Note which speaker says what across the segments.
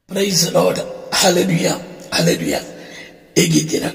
Speaker 1: Price lord hallelujah hallelujah ಹೇಗಿದ್ದೀರಾ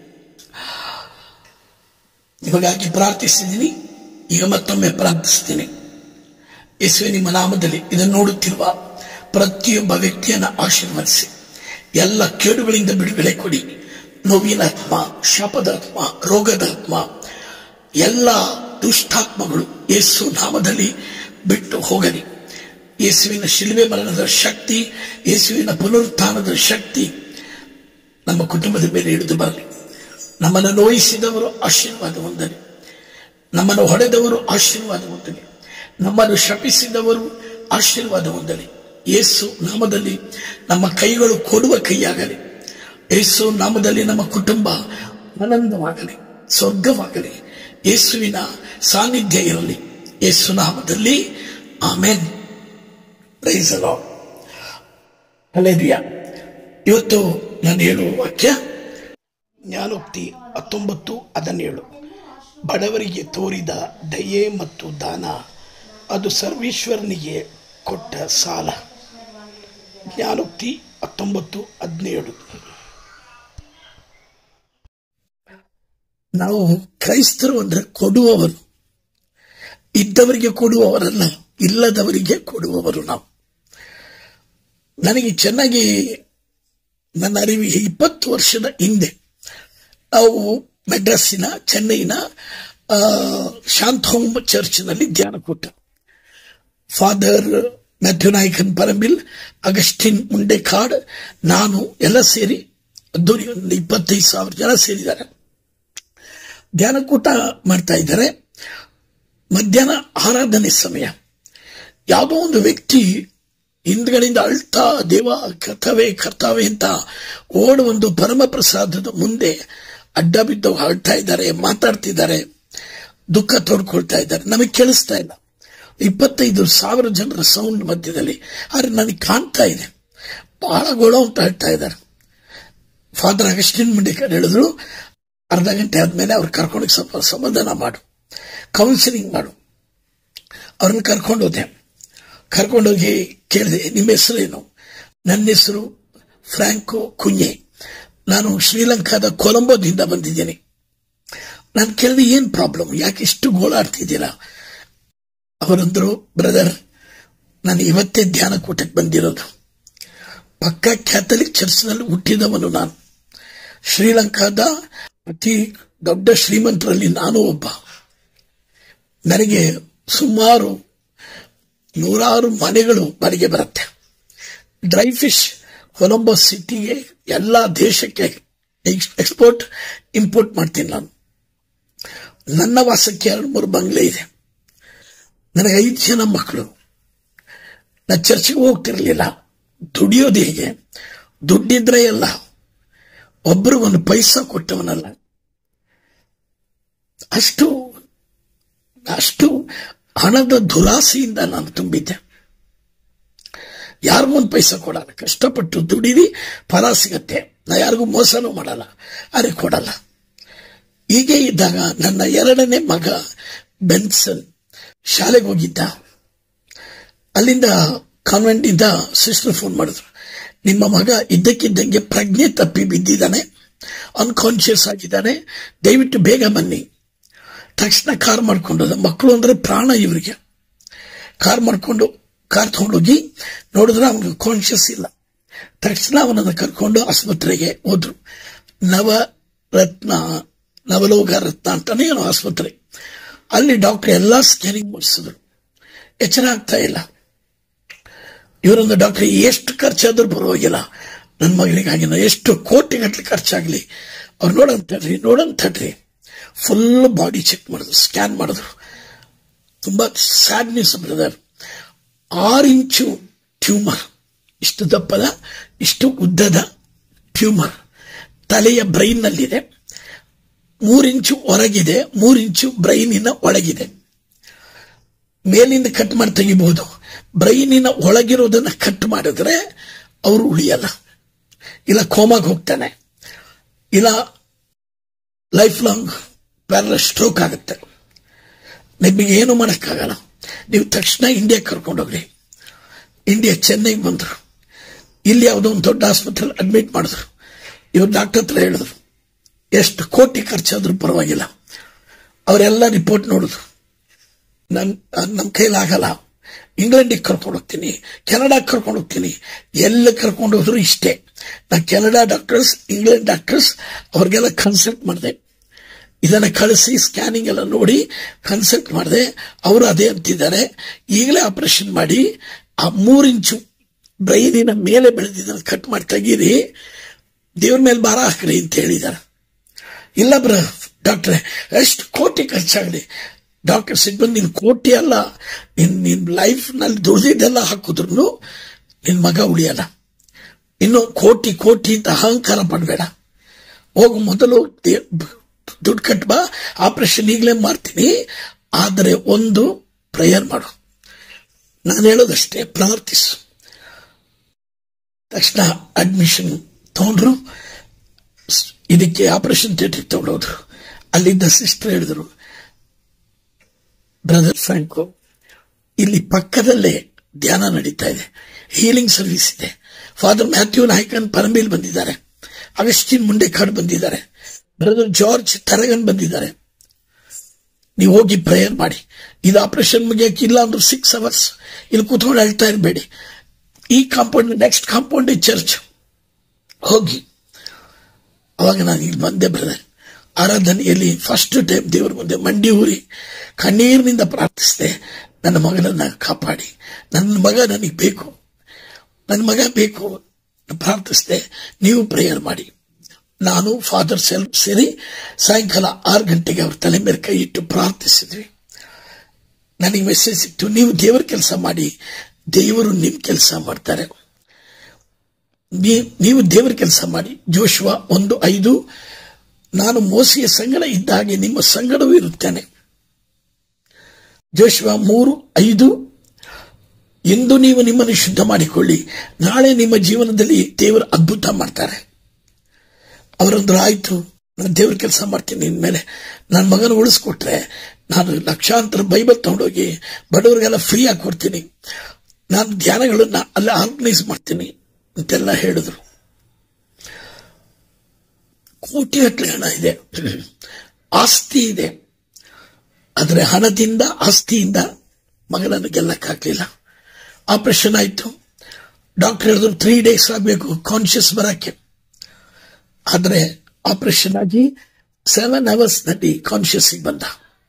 Speaker 1: ನಿಮಗಾಗಿ ಪ್ರಾರ್ಥಿಸಿದ್ದೀನಿ ಈಗ ಮತ್ತೊಮ್ಮೆ ಪ್ರಾರ್ಥಿಸ್ತೀನಿ ಯೇಸುವೆ ನಿಮ್ಮ ನಾಮದಲ್ಲಿ ಇದನ್ನು ನೋಡುತ್ತಿರುವ ಪ್ರತಿಯೊಬ್ಬ ವ್ಯಕ್ತಿಯನ್ನು ಆಶೀರ್ವದಿಸಿ ಎಲ್ಲ ಕೇಡುಗಳಿಂದ ಬಿಡುಗಡೆ ಕೊಡಿ ನೋವಿನಾತ್ಮ ಶಾಪದಾತ್ಮ ರೋಗದಾತ್ಮ ಎಲ್ಲ ದುಷ್ಟಾತ್ಮಗಳು ಯೇಸು ನಾಮದಲ್ಲಿ ಬಿಟ್ಟು ಹೋಗಲಿ ಯೇಸುವಿನ ಶಿಲುವೆ ಮರಣದ ಶಕ್ತಿ ಯೇಸುವಿನ ಪುನರುತ್ಥಾನದ ಶಕ್ತಿ ನಮ್ಮ ಕುಟುಂಬದ ಮೇಲೆ ಇಳಿದು ಬರಲಿ ನಮ್ಮನ್ನು ನೋಯಿಸಿದವರು ಆಶೀರ್ವಾದ ಹೊಂದಲಿ ನಮ್ಮನ್ನು ಹೊಡೆದವರು ಆಶೀರ್ವಾದ ಹೊಂದಲಿ ನಮ್ಮನ್ನು ಶಪಿಸಿದವರು ಆಶೀರ್ವಾದ ಹೊಂದಲಿ ಯೇಸು ನಾಮದಲ್ಲಿ ನಮ್ಮ ಕೈಗಳು ಕೊಡುವ ಕೈಯಾಗಲಿ ಯೇಸು ನಾಮದಲ್ಲಿ ನಮ್ಮ ಕುಟುಂಬ ಆನಂದವಾಗಲಿ ಸ್ವರ್ಗವಾಗಲಿ ಯೇಸುವಿನ ಸಾನ್ನಿಧ್ಯ ಇರಲಿ ಯೇಸು ನಾಮದಲ್ಲಿ ಆಮೇನ್ ಪ್ರೈಸ್ ಹಲೇದಿಯ ಇವತ್ತು ನಾನು ಹೇಳುವ ವಾಕ್ಯ ಜ್ಞಾನೋಕ್ತಿ ಹತ್ತೊಂಬತ್ತು ಹದಿನೇಳು ಬಡವರಿಗೆ ತೋರಿದ ದಯೆ ಮತ್ತು ದಾನ ಅದು ಸರ್ವೇಶ್ವರನಿಗೆ ಕೊಟ್ಟ ಸಾಲ ಜ್ಞಾನೋಕ್ತಿ ಹತ್ತೊಂಬತ್ತು ಹದಿನೇಳು ನಾವು ಕ್ರೈಸ್ತರು ಅಂದ್ರೆ ಕೊಡುವವರು ಇದ್ದವರಿಗೆ ಕೊಡುವವರಲ್ಲ ಇಲ್ಲದವರಿಗೆ ಕೊಡುವವರು ನಾವು ನನಗೆ ಚೆನ್ನಾಗಿ ನನ್ನ ಅರಿವಿಗೆ ಇಪ್ಪತ್ತು ವರ್ಷದ ಹಿಂದೆ ನಾವು ಮೆಡ್ರಾಸಿನ ಚೆನ್ನೈನ ಶಾಂತ ಹೋಮ್ ಚರ್ಚ್ನಲ್ಲಿ ಧ್ಯಾನ ಕೊಟ್ಟ ಫಾದರ್ ಮ್ಯಾಥ್ಯೂ ನಾಯಕನ್ ಪರಂಬಿಲ್ ಅಗಸ್ಟಿನ್ ಮುಂಡೆಕಾಡ್ ನಾನು ಎಲ್ಲ ಸೇರಿ ಅದ್ದೂರಿ ಒಂದು ಇಪ್ಪತ್ತೈದು ಸಾವಿರ ಜನ ಸೇರಿದ್ದಾರೆ ಧ್ಯಾನಕೂಟ ಮಾಡ್ತಾ ಇದ್ದಾರೆ ಮಧ್ಯಾಹ್ನ ಆರಾಧನೆ ಸಮಯ ಯಾವುದೋ ಒಂದು ವ್ಯಕ್ತಿ ಹಿಂದ್ಗಳಿಂದ ಅಳ್ತಾ ದೇವ ಕರ್ತವೇ ಕರ್ತವೆ ಅಂತ ಓಡ ಒಂದು ಪರಮ ಪ್ರಸಾದದ ಮುಂದೆ ಅಡ್ಡ ಬಿದ್ದು ಅಳ್ತಾ ಇದ್ದಾರೆ ಮಾತಾಡ್ತಿದ್ದಾರೆ ದುಃಖ ತೋಡ್ಕೊಳ್ತಾ ಇದ್ದಾರೆ ನಮಗೆ ಕೇಳಿಸ್ತಾ ಇಲ್ಲ ಇಪ್ಪತ್ತೈದು ಸಾವಿರ ಜನರ ಸೌಂಡ್ ಮಧ್ಯದಲ್ಲಿ ಆದ್ರೆ ನನಗೆ ಕಾಣ್ತಾ ಇದೆ ಬಹಳ ಗೋಳ ಅಂತ ಹೇಳ್ತಾ ಇದ್ದಾರೆ ಫಾದರ್ ಅಗಸ್ಟಿನ್ ಮುಂಡೇಕರ್ ಹೇಳಿದ್ರು ಅರ್ಧ ಗಂಟೆ ಆದ್ಮೇಲೆ ಅವ್ರು ಕರ್ಕೊಂಡು ಸ್ವಲ್ಪ ಸಮಾಧಾನ ಮಾಡು ಕೌನ್ಸಿಲಿಂಗ್ ಮಾಡು ಅವ್ರನ್ನ ಕರ್ಕೊಂಡು ಹೋದೆ ಕರ್ಕೊಂಡೋಗಿ ಕೇಳಿದೆ ನಿಮ್ಮ ಹೆಸರೇನು ನನ್ನ ಹೆಸರು ಫ್ರಾಂಕೋ ಕುഞ്ഞೆ ನಾನು ಶ್ರೀಲಂಕಾದ ಕೊಲಂಬೋದಿಂದ ಬಂದಿದ್ದೀನಿ ನಾನು ಕೇಳಿದೆ ಏನ್ ಪ್ರಾಬ್ಲಮ್ ಯಾಕೆ ಇಷ್ಟು ಗೋಳಾಡ್ತಿದ್ದೀರಾ ಅವರಂದ್ರು ಬ್ರದರ್ ನಾನು ಇವತ್ತೇ ಧ್ಯಾನ ಕೂಟಕ್ಕೆ ಬಂದಿರೋದು ಪಕ್ಕ ಕ್ಯಾಥಲಿಕ್ ಚರ್ಚ್ನಲ್ಲಿ ಹುಟ್ಟಿದವನು ನಾನು ಶ್ರೀಲಂಕಾದ ಅತಿ ದೊಡ್ಡ ಶ್ರೀಮಂತರಲ್ಲಿ ನಾನು ಒಬ್ಬ ನನಗೆ ಸುಮಾರು ನೂರಾರು ಮನೆಗಳು ಬಾಡಿಗೆ ಬರುತ್ತೆ ಡ್ರೈ ಫಿಶ್ ಕೊಲಂಬೋ ಸಿಟಿಗೆ ಎಲ್ಲ ದೇಶಕ್ಕೆ ಎಕ್ಸ್ಪೋರ್ಟ್ ಇಂಪೋರ್ಟ್ ಮಾಡ್ತೀನಿ ನಾನು ನನ್ನ ವಾಸಕ್ಕೆ ಎರಡು ಮೂರು ಬಂಗ್ಲೆ ಇದೆ ನನಗೆ ಐದು ಜನ ಮಕ್ಕಳು ನಾನು ಚರ್ಚ್ಗೆ ಹೋಗ್ತಿರ್ಲಿಲ್ಲ ದುಡಿಯೋದು ಹೇಗೆ ದುಡ್ಡಿದ್ರೆ ಎಲ್ಲ ಒಬ್ಬರಿಗೊಂದು ಪೈಸಾ ಕೊಟ್ಟವನಲ್ಲ ಅಷ್ಟು ಅಷ್ಟು ಹಣದ ದುರಾಸೆಯಿಂದ ನಾನು ತುಂಬಿದ್ದೆ ಯಾರಿಗೂ ಒಂದು ಪೈಸಾ ಕೊಡಲ್ಲ ಕಷ್ಟಪಟ್ಟು ದುಡಿದಿ ಫಲ ಸಿಗತ್ತೆ ನಾ ಯಾರಿಗೂ ಮೋಸನೂ ಮಾಡಲ್ಲ ಅರೆ ಕೊಡಲ್ಲ ಹೀಗೆ ಇದ್ದಾಗ ನನ್ನ ಎರಡನೇ ಮಗ ಬೆನ್ಸನ್ ಶಾಲೆಗೆ ಹೋಗಿದ್ದ ಅಲ್ಲಿಂದ ಕಾನ್ವೆಂಟ್ ಇಂದ ಸಿಸ್ಟರ್ ಫೋನ್ ಮಾಡಿದ್ರು ನಿಮ್ಮ ಮಗ ಇದ್ದಕ್ಕಿದ್ದಂಗೆ ಪ್ರಜ್ಞೆ ತಪ್ಪಿ ಬಿದ್ದಿದ್ದಾನೆ ಅನ್ಕಾನ್ಶಿಯಸ್ ಆಗಿದ್ದಾನೆ ದಯವಿಟ್ಟು ಬೇಗ ಬನ್ನಿ ತಕ್ಷಣ ಕಾರ್ ಮಾಡ್ಕೊಂಡು ಮಕ್ಕಳು ಅಂದ್ರೆ ಪ್ರಾಣ ಇವರಿಗೆ ಕಾರ್ ಮಾಡ್ಕೊಂಡು ಕಾರ್ ತಗೊಂಡೋಗಿ ನೋಡಿದ್ರೆ ಅವನಿಗೆ ಕಾನ್ಶಿಯಸ್ ಇಲ್ಲ ತಕ್ಷಣ ಅವನನ್ನು ಕರ್ಕೊಂಡು ಆಸ್ಪತ್ರೆಗೆ ಹೋದ್ರು ನವರತ್ನ ನವಲೋಗ ರತ್ನ ಅಂತಾನೆ ಏನೋ ಆಸ್ಪತ್ರೆ ಅಲ್ಲಿ ಡಾಕ್ಟರ್ ಎಲ್ಲಾ ಸ್ಕ್ಯಾನಿಂಗ್ ಮಾಡಿಸಿದ್ರು ಎಚ್ಚರ ಆಗ್ತಾ ಇಲ್ಲ ಇವರೊಂದು ಡಾಕ್ಟರ್ ಎಷ್ಟು ಖರ್ಚಾದ್ರೂ ಪರವಾಗಿಲ್ಲ ನನ್ನ ಮಗಳಿಗಾಗಿನ ಎಷ್ಟು ಕೋಟಿಗಟ್ಟಲೆ ಖರ್ಚಾಗ್ಲಿ ಅವ್ರು ನೋಡಂತಡ್ರಿ ನೋಡಂತಡ್ರಿ ಫುಲ್ ಬಾಡಿ ಚೆಕ್ ಮಾಡಿದ್ರು ಸ್ಕ್ಯಾನ್ ಮಾಡಿದ್ರು ತುಂಬಾ ಸ್ಯಾಡ್ ನ್ಯೂಸ್ ಬ್ರದರ್ ಆರು ಇಂಚು ಟ್ಯೂಮರ್ ಇಷ್ಟು ದಪ್ಪದ ಇಷ್ಟು ಉದ್ದದ ಟ್ಯೂಮರ್ ತಲೆಯ ಬ್ರೈನ್ನಲ್ಲಿದೆ ಮೂರಿಂಚು ಹೊರಗಿದೆ ಮೂರಿಂಚು ಬ್ರೈನಿನ ಒಳಗಿದೆ ಮೇಲಿಂದ ಕಟ್ ಮಾಡಿ ತೆಗಿಬಹುದು ಬ್ರೈನಿನ ಒಳಗಿರೋದನ್ನ ಕಟ್ ಮಾಡಿದ್ರೆ ಅವರು ಉಳಿಯಲ್ಲ ಇಲ್ಲ ಕೋಮಾಗ ಹೋಗ್ತಾನೆ ಇಲ್ಲ ಲೈಫ್ ಲಾಂಗ್ ಪ್ಯಾರಲ ಸ್ಟ್ರೋಕ್ ಆಗುತ್ತೆ ನಿಮಗೆ ಏನು ಮಾಡೋಕ್ಕಾಗಲ್ಲ ನೀವು ತಕ್ಷಣ ಇಂಡಿಯಾ ಕರ್ಕೊಂಡೋಗ್ರಿ ಇಂಡಿಯಾ ಚೆನ್ನೈಗೆ ಬಂದರು ಇಲ್ಲಿ ಯಾವುದೋ ಒಂದು ದೊಡ್ಡ ಆಸ್ಪತ್ರೆ ಅಡ್ಮಿಟ್ ಮಾಡಿದ್ರು ಇವ್ರು ಡಾಕ್ಟರ್ ಹತ್ರ ಹೇಳಿದ್ರು ಎಷ್ಟು ಕೋಟಿ ಖರ್ಚಾದ್ರೂ ಪರವಾಗಿಲ್ಲ ಅವರೆಲ್ಲ ರಿಪೋರ್ಟ್ ನೋಡಿದ್ರು ನನ್ ನಮ್ಮ ಕೈಲಾಗಲ್ಲ ಇಂಗ್ಲೆಂಡಿಗೆ ಕರ್ಕೊಂಡು ಹೋಗ್ತೀನಿ ಕೆನಡಾಗೆ ಕರ್ಕೊಂಡು ಹೋಗ್ತೀನಿ ಎಲ್ಲ ಕರ್ಕೊಂಡು ಹೋದ್ರು ಇಷ್ಟೇ ನಾ ಕೆನಡಾ ಡಾಕ್ಟರ್ಸ್ ಇಂಗ್ಲೆಂಡ್ ಡಾಕ್ಟರ್ಸ್ ಅವ್ರಿಗೆಲ್ಲ ಕನ್ಸಲ್ಟ್ ಮಾಡಿದೆ ಇದನ್ನ ಕಳಿಸಿ ಸ್ಕ್ಯಾನಿಂಗ್ ಎಲ್ಲ ನೋಡಿ ಕನ್ಸಲ್ಟ್ ಮಾಡಿದೆ ಅವರು ಅದೇ ಅಂತಿದ್ದಾರೆ ಈಗಲೇ ಆಪರೇಷನ್ ಮಾಡಿ ಆ ಮೂರು ಇಂಚು ಬ್ರೈನಿನ ಮೇಲೆ ಬೆಳೆದಿದ್ದನ್ನು ಕಟ್ ಮಾಡಿ ತೆಗೀರಿ ದೇವ್ರ ಮೇಲೆ ಭಾರ ಹಾಕ್ರಿ ಅಂತ ಹೇಳಿದ್ದಾರೆ ಇಲ್ಲ ಬ್ರ ಡಾಕ್ಟ್ರೆ ಎಷ್ಟು ಕೋಟಿ ಖರ್ಚಾಗಲಿ ಡಾಕ್ಟರ್ ಸಿಗ್ಬಂದ್ ನಿನ್ ಕೋಟಿ ಅಲ್ಲ ನಿನ್ ನಿನ್ ಲೈಫ್ ನಲ್ಲಿ ದುಡ್ದಿದ್ದೆಲ್ಲ ಹಾಕಿದ್ರು ನಿನ್ ಮಗ ಉಳಿಯಲ್ಲ ಇನ್ನು ಕೋಟಿ ಕೋಟಿ ಅಂತ ಅಹಂಕಾರ ಪಡಬೇಡ ಹೋಗು ಮೊದಲು ದೇ- ದುಡ್ಡು ಕಟ್ ಬಾ ಆಪರೇಷನ್ ಈಗಲೇ ಮಾಡ್ತೀನಿ ಆದರೆ ಒಂದು ಪ್ರೇಯರ್ ಮಾಡು ನಾನು ಹೇಳೋದಷ್ಟೇ ಪ್ರಾರ್ಥಿಸು ತಕ್ಷಣ ಅಡ್ಮಿಷನ್ ತಗೊಂಡ್ರು ಸ್- ಇದಕ್ಕೆ ಆಪರೇಷನ್ ಥಿಯೇಟರ್ ತಗೊಂಡೋದ್ರು ಅಲ್ಲಿದ್ದ ಸಿಸ್ಟರ್ ಹೇಳಿದ್ರು ಬ್ರದರ್ ಫ್ರಾಂಕೋ ಇಲ್ಲಿ ಪಕ್ಕದಲ್ಲೇ ಧ್ಯಾನ ನಡೀತಾ ಇದೆ ಹೀಲಿಂಗ್ ಸರ್ವಿಸ್ ಇದೆ ಫಾದರ್ ಮ್ಯಾಥ್ಯೂ ನಾಯ್ಕನ್ ಪರಂಬೀಲ್ ಬಂದಿದ್ದಾರೆ ಅಗಸ್ಟಿನ್ ಮುಂಡೆಕಾಡ್ ಬಂದಿದ್ದಾರೆ ಬ್ರದರ್ ಜಾರ್ಜ್ ತರಗನ್ ಬಂದಿದ್ದಾರೆ ನೀವು ಹೋಗಿ ಪ್ರೇಯರ್ ಮಾಡಿ ಇದು ಆಪರೇಷನ್ ಮುಗಿಯಕ್ಕೆ ಇಲ್ಲ ಅಂದ್ರೆ ಸಿಕ್ಸ್ ಅವರ್ಸ್ ಇಲ್ಲಿ ಕೂತ್ಕೊಂಡು ಅಳ್ತಾ ಇರಬೇಡಿ ಈ ಕಾಂಪೌಂಡ್ ನೆಕ್ಸ್ಟ್ ಕಾಂಪೌಂಡ್ ಚರ್ಚ್ ಹೋಗಿ ಅವಾಗ ನಾನು ಇಲ್ಲಿ ಬಂದೆ ಬ್ರದರ್ ಆರಾಧನೆಯಲ್ಲಿ ಫಸ್ಟ್ ಟೈಮ್ ದೇವರ ಮುಂದೆ ಮಂಡಿ ಊರಿ ಕಣ್ಣೀರಿನಿಂದ ಪ್ರಾರ್ಥಿಸಿದೆ ನನ್ನ ಮಗನನ್ನ ಕಾಪಾಡಿ ನನ್ನ ಮಗ ನನಗೆ ಬೇಕು ನನ್ನ ಮಗ ಬೇಕು ಪ್ರಾರ್ಥಿಸಿದೆ ನೀವು ಪ್ರೇಯರ್ ಮಾಡಿ ನಾನು ಫಾದರ್ ಸೆಲ್ಫ್ ಸೇರಿ ಸಾಯಂಕಾಲ ಆರು ಗಂಟೆಗೆ ಅವ್ರ ತಲೆ ಮೇಲೆ ಕೈ ಇಟ್ಟು ಪ್ರಾರ್ಥಿಸಿದ್ವಿ ನನಗೆ ಮೆಸೇಜ್ ಸಿಕ್ತು ನೀವು ದೇವರ ಕೆಲಸ ಮಾಡಿ ದೇವರು ನಿಮ್ ಕೆಲಸ ಮಾಡ್ತಾರೆ ನೀ- ನೀವು ದೇವರ ಕೆಲಸ ಮಾಡಿ ಜೋಶುವ ಒಂದು ಐದು ನಾನು ಮೋಸಿಯ ಸಂಗಡ ಇದ್ದ ಹಾಗೆ ನಿಮ್ಮ ಸಂಗಡವೂ ಇರುತ್ತೇನೆ ಜೋಶುವ ಮೂರು ಐದು ಎಂದು ನೀವು ನಿಮ್ಮನ್ನು ಶುದ್ಧ ಮಾಡಿಕೊಳ್ಳಿ ನಾಳೆ ನಿಮ್ಮ ಜೀವನದಲ್ಲಿ ದೇವರು ಅದ್ಭುತ ಮಾಡ್ತಾರೆ ಅವರಂದ್ರು ಆಯ್ತು ನಾನು ದೇವ್ರ ಕೆಲಸ ಮಾಡ್ತೀನಿ ಇನ್ಮೇಲೆ ನನ್ನ ಮಗನ ಉಳಿಸ್ಕೊಟ್ರೆ ನಾನು ಲಕ್ಷಾಂತರ ಬೈಬಲ್ ತಗೊಂಡೋಗಿ ಬಡವರಿಗೆಲ್ಲ ಫ್ರೀ ಆಗಿ ಕೊಡ್ತೀನಿ ನಾನು ಧ್ಯಾನಗಳನ್ನ ಅಲ್ಲಿ ಆರ್ಗನೈಸ್ ಮಾಡ್ತೀನಿ ಅಂತೆಲ್ಲ ಹೇಳಿದ್ರು ಕೋಟಿಗಟ್ಟಲೆ ಹಣ ಇದೆ ಆಸ್ತಿ ಇದೆ ಆದರೆ ಹಣದಿಂದ ಆಸ್ತಿಯಿಂದ ಮಗನನ್ನು ಗೆಲ್ಲಕ್ಕಾಗ್ಲಿಲ್ಲ ಆಪರೇಷನ್ ಆಯ್ತು ಡಾಕ್ಟರ್ ಹೇಳಿದ್ರು ತ್ರೀ ಡೇಸ್ ಆಗಬೇಕು ಕಾನ್ಶಿಯಸ್ ಬರಕ್ಕೆ ಆದರೆ ಆಪರೇಷನ್ ಆಗಿ ಸೆವೆನ್ ಅವರ್ಸ್ ನಲ್ಲಿ ಕಾನ್ಶಿಯಸ್ ಬಂದ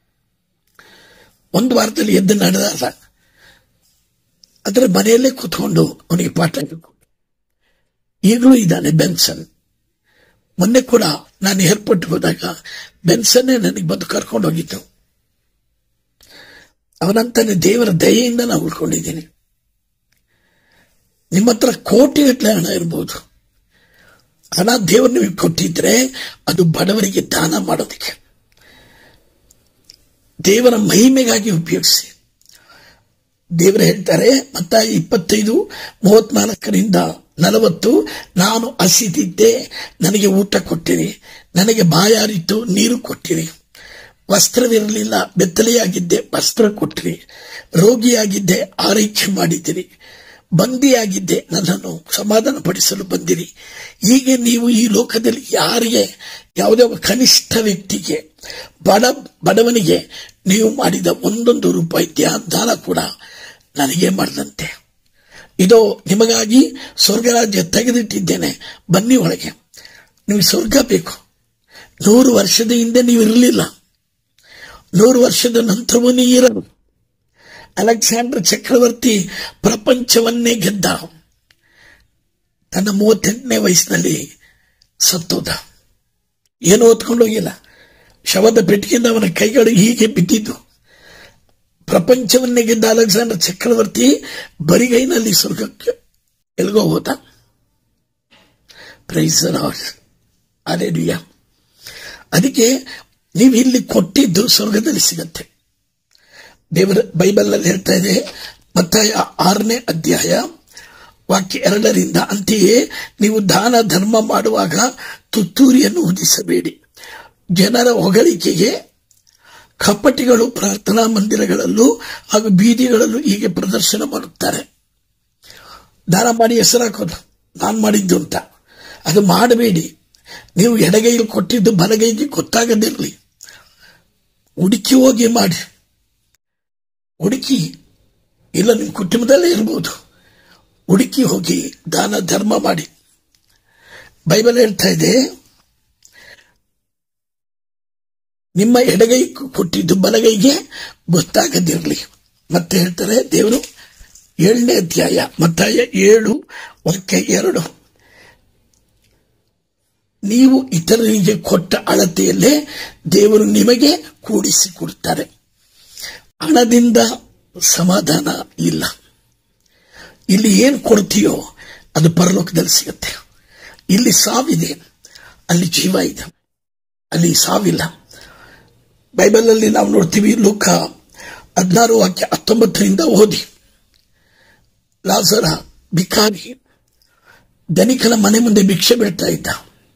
Speaker 1: ಒಂದು ವಾರದಲ್ಲಿ ಎದ್ದು ನಡೆದಾದ ಅದರ ಮನೆಯಲ್ಲೇ ಕೂತ್ಕೊಂಡು ಅವನಿಗೆ ಪಾಠ ಹೇಳ್ಕೊಟ್ಟು ಈಗಲೂ ಇದ್ದಾನೆ ಬೆನ್ಸನ್ ಮೊನ್ನೆ ಕೂಡ ನಾನು ಏರ್ಪೋರ್ಟ್ ಹೋದಾಗ ಬೆನ್ಸನ್ನೇ ನನಗೆ ಬಂದು ಕರ್ಕೊಂಡು ಹೋಗಿದ್ದು ಅವನಂತಾನೆ ದೇವರ ದಯೆಯಿಂದ ನಾನು ಉಳ್ಕೊಂಡಿದ್ದೀನಿ ನಿಮ್ಮ ಹತ್ರ ಕೋಟಿಗಟ್ಟಲೆ ಹಣ ಇರ್ಬೋದು ಹಣ ದೇವರು ನಿಮಗೆ ಕೊಟ್ಟಿದ್ರೆ ಅದು ಬಡವರಿಗೆ ದಾನ ಮಾಡೋದಕ್ಕೆ ದೇವರ ಮಹಿಮೆಗಾಗಿ ಉಪಯೋಗಿಸಿ ದೇವರು ಹೇಳ್ತಾರೆ ಮತ್ತ ಇಪ್ಪತ್ತೈದು ಮೂವತ್ನಾಲ್ಕರಿಂದ ನಲವತ್ತು ನಾನು ಹಸಿದಿದ್ದೆ ನನಗೆ ಊಟ ಕೊಟ್ಟಿರಿ ನನಗೆ ಬಾಯಾರಿತ್ತು ನೀರು ಕೊಟ್ಟಿರಿ ವಸ್ತ್ರವಿರಲಿಲ್ಲ ಬೆತ್ತಲೆಯಾಗಿದ್ದೆ ವಸ್ತ್ರ ಕೊಟ್ಟಿರಿ ರೋಗಿಯಾಗಿದ್ದೆ ಆರೈಕೆ ಮಾಡಿದಿರಿ ಬಂದಿಯಾಗಿದ್ದೆ ನನ್ನನ್ನು ಸಮಾಧಾನ ಪಡಿಸಲು ಬಂದಿರಿ ಹೀಗೆ ನೀವು ಈ ಲೋಕದಲ್ಲಿ ಯಾರಿಗೆ ಯಾವುದೇ ಒಬ್ಬ ಕನಿಷ್ಠ ವ್ಯಕ್ತಿಗೆ ಬಡ ಬಡವನಿಗೆ ನೀವು ಮಾಡಿದ ಒಂದೊಂದು ರೂಪಾಯಿ ದ್ಯಾ- ದಾನ ಕೂಡ ನನಗೆ ಮಾಡಿದಂತೆ ಇದು ನಿಮಗಾಗಿ ಸ್ವರ್ಗರಾಜ್ಯ ತೆಗೆದಿಟ್ಟಿದ್ದೇನೆ ಬನ್ನಿ ಒಳಗೆ ನಿಮಗೆ ಸ್ವರ್ಗ ಬೇಕು ನೂರು ವರ್ಷದ ಹಿಂದೆ ನೀವು ಇರಲಿಲ್ಲ ನೂರು ವರ್ಷದ ನಂತರವೂ ನೀವು ಇರಲು ಅಲೆಕ್ಸಾಂಡರ್ ಚಕ್ರವರ್ತಿ ಪ್ರಪಂಚವನ್ನೇ ಗೆದ್ದ ತನ್ನ ಮೂವತ್ತೆಂಟನೇ ವಯಸ್ಸಿನಲ್ಲಿ ಸತ್ತೋದ ಏನೂ ಹೊತ್ಕೊಂಡು ಹೋಗಿಲ್ಲ ಶವದ ಪೆಟ್ಟಿಗೆಯಿಂದ ಅವನ ಕೈಗಳು ಹೀಗೆ ಬಿದ್ದಿದ್ದು ಪ್ರಪಂಚವನ್ನೇ ಗೆದ್ದ ಅಲೆಕ್ಸಾಂಡರ್ ಚಕ್ರವರ್ತಿ ಬರಿಗೈನಲ್ಲಿ ಸ್ವರ್ಗಕ್ಕೆ ಎಲ್ಗೋ ಹೋದ ಪ್ರೈಸ್ ಅಲೆಲುಯ್ಯ ಅದಕ್ಕೆ ನೀವು ಇಲ್ಲಿ ಕೊಟ್ಟಿದ್ದು ಸ್ವರ್ಗದಲ್ಲಿ ಸಿಗತ್ತೆ ದೇವರ ಬೈಬಲ್ ಅಲ್ಲಿ ಹೇಳ್ತಾ ಇದೆ ಮತ್ತಾಯ ಆರನೇ ಅಧ್ಯಾಯ ವಾಕ್ಯ ಎರಡರಿಂದ ಅಂತೆಯೇ ನೀವು ದಾನ ಧರ್ಮ ಮಾಡುವಾಗ ತುತ್ತೂರಿಯನ್ನು ಉದಿಸಬೇಡಿ ಜನರ ಹೊಗಳಿಕೆಗೆ ಕಪಟಿಗಳು ಪ್ರಾರ್ಥನಾ ಮಂದಿರಗಳಲ್ಲೂ ಹಾಗೂ ಬೀದಿಗಳಲ್ಲೂ ಹೀಗೆ ಪ್ರದರ್ಶನ ಮಾಡುತ್ತಾರೆ ದಾನ ಮಾಡಿ ಹೆಸರಾಕೋದು ನಾನು ಮಾಡಿದ್ದು ಅಂತ ಅದು ಮಾಡಬೇಡಿ ನೀವು ಎಡಗೈಲಿ ಕೊಟ್ಟಿದ್ದು ಬಲಗೈಗೆ ಗೊತ್ತಾಗದಿರಲಿ ಹುಡುಕಿ ಹೋಗಿ ಮಾಡಿ ಹುಡುಕಿ ಇಲ್ಲ ನಿಮ್ಮ ಕುಟುಂಬದಲ್ಲೇ ಇರ್ಬೋದು ಹುಡುಕಿ ಹೋಗಿ ದಾನ ಧರ್ಮ ಮಾಡಿ ಬೈಬಲ್ ಹೇಳ್ತಾ ಇದೆ ನಿಮ್ಮ ಎಡಗೈ ಕೊಟ್ಟಿದ್ದು ಬಲಗೈಗೆ ಗೊತ್ತಾಗದಿರಲಿ ಮತ್ತೆ ಹೇಳ್ತಾರೆ ದೇವರು ಏಳನೇ ಅಧ್ಯಾಯ ಮತ್ತಾಯ ಏಳು ವಾಕ್ಯ ಎರಡು ನೀವು ಇತರರಿಗೆ ಕೊಟ್ಟ ಅಳತೆಯಲ್ಲೇ ದೇವರು ನಿಮಗೆ ಕೂಡಿಸಿ ಕೊಡ್ತಾರೆ ಹಣದಿಂದ ಸಮಾಧಾನ ಇಲ್ಲ ಇಲ್ಲಿ ಏನು ಕೊಡ್ತೀಯೋ ಅದು ಪರಲೋಕದಲ್ಲಿ ಸಿಗುತ್ತೆ ಇಲ್ಲಿ ಸಾವಿದೆ ಅಲ್ಲಿ ಜೀವ ಇದೆ ಅಲ್ಲಿ ಸಾವಿಲ್ಲ ಬೈಬಲಲ್ಲಿ ನಾವು ನೋಡ್ತೀವಿ ಲೋಕ ಹದಿನಾರು ವಾಕ್ಯ ಹತ್ತೊಂಬತ್ತರಿಂದ ಓದಿ ಲಾಸರ ಬಿಕಾರಿ ಧನಿಕನ ಮನೆ ಮುಂದೆ ಭಿಕ್ಷೆ ಬಿಡ್ತಾ ಇದ್ದ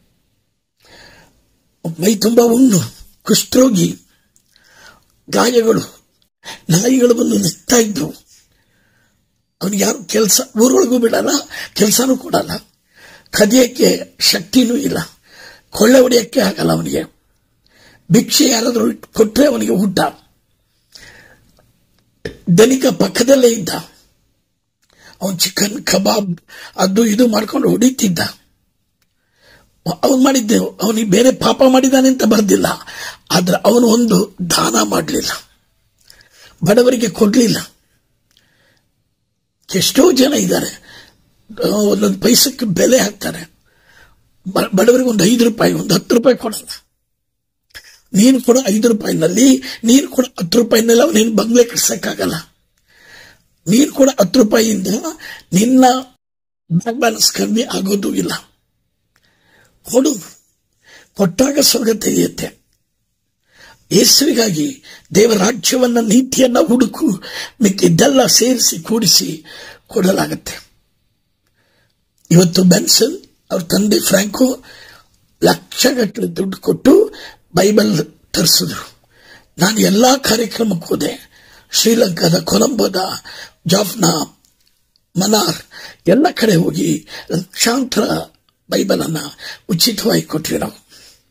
Speaker 1: ಮೈ ತುಂಬ ಹುಣ್ಣು ಕುಷ್ಠರೋಗಿ ಗಾಯಗಳು ನಾಯಿಗಳು ಬಂದು ನಿಗ್ತಾ ಇದ್ದವು ಅವನಿಗೆ ಯಾರು ಕೆಲಸ ಊರೊಳಗೂ ಬಿಡಲ್ಲ ಕೆಲಸನೂ ಕೊಡಲ್ಲ ಕದಿಯಕ್ಕೆ ಶಕ್ತಿನೂ ಇಲ್ಲ ಕೊಳ್ಳೆ ಹೊಡೆಯಕ್ಕೆ ಆಗಲ್ಲ ಅವನಿಗೆ ಭಿಕ್ಷೆ ಯಾರಾದರೂ ಕೊಟ್ಟರೆ ಅವನಿಗೆ ಊಟ ಧನಿಕ ಪಕ್ಕದಲ್ಲೇ ಇದ್ದ ಅವನು ಚಿಕನ್ ಕಬಾಬ್ ಅದು ಇದು ಮಾಡ್ಕೊಂಡು ಹೊಡಿತಿದ್ದ ಅವನು ಮಾಡಿದ್ದೆವು ಅವನಿಗೆ ಬೇರೆ ಪಾಪ ಮಾಡಿದ್ದಾನೆ ಅಂತ ಬರ್ದಿಲ್ಲ ಆದ್ರೆ ಅವನು ಒಂದು ದಾನ ಮಾಡಲಿಲ್ಲ ಬಡವರಿಗೆ ಕೊಡಲಿಲ್ಲ ಎಷ್ಟೋ ಜನ ಇದ್ದಾರೆ ಒಂದೊಂದು ಪೈಸಕ್ಕೆ ಬೆಲೆ ಹಾಕ್ತಾರೆ ಬಡವರಿಗೆ ಒಂದು ಐದು ರೂಪಾಯಿ ಒಂದು ಹತ್ತು ರೂಪಾಯಿ ಕೊಡಲ್ಲ ನೀನು ಕೂಡ ಐದು ರೂಪಾಯಿನಲ್ಲಿ ನೀನು ಕೂಡ ಹತ್ತು ರೂಪಾಯಿನಲ್ಲಿ ಅವನೇನು ಬಂಗ್ಲೆ ಕಟ್ಸಕ್ಕಾಗಲ್ಲ ನೀನು ಕೂಡ ಹತ್ತು ರೂಪಾಯಿಯಿಂದ ನಿನ್ನ ಬ್ಯಾಂಕ್ ಬ್ಯಾಲೆನ್ಸ್ ಕಮ್ಮಿ ಆಗೋದು ಇಲ್ಲ ಕೊಡು ಕೊಟ್ಟಾಗ ಸ್ವರ್ಗ ತೆರೆಯುತ್ತೆ ಯೇಸುವಿಗಾಗಿ ದೇವರ ರಾಜ್ಯವನ್ನ ನೀತಿಯನ್ನ ಹುಡುಕು ಮಿಕ್ಕಿದ್ದೆಲ್ಲ ಸೇರಿಸಿ ಕೂಡಿಸಿ ಕೊಡಲಾಗತ್ತೆ ಇವತ್ತು ಬೆನ್ಸನ್ ಅವ್ರ ತಂದೆ ಫ್ರಾಂಕೋ ಲಕ್ಷಗಟ್ಟಲೆ ದುಡ್ಡು ಕೊಟ್ಟು ಬೈಬಲ್ ತರಿಸಿದ್ರು ನಾನು ಎಲ್ಲಾ ಕಾರ್ಯಕ್ರಮಕ್ಕೆ ಹೋದೆ ಶ್ರೀಲಂಕಾದ ಕೊಲಂಬೋದ ಜಾಫ್ನಾ ಮನಾರ್ ಎಲ್ಲ ಕಡೆ ಹೋಗಿ ಲಕ್ಷಾಂತರ ಬೈಬಲ್ ಅನ್ನ ಉಚಿತವಾಗಿ ಕೊಟ್ವಿ ನಾವು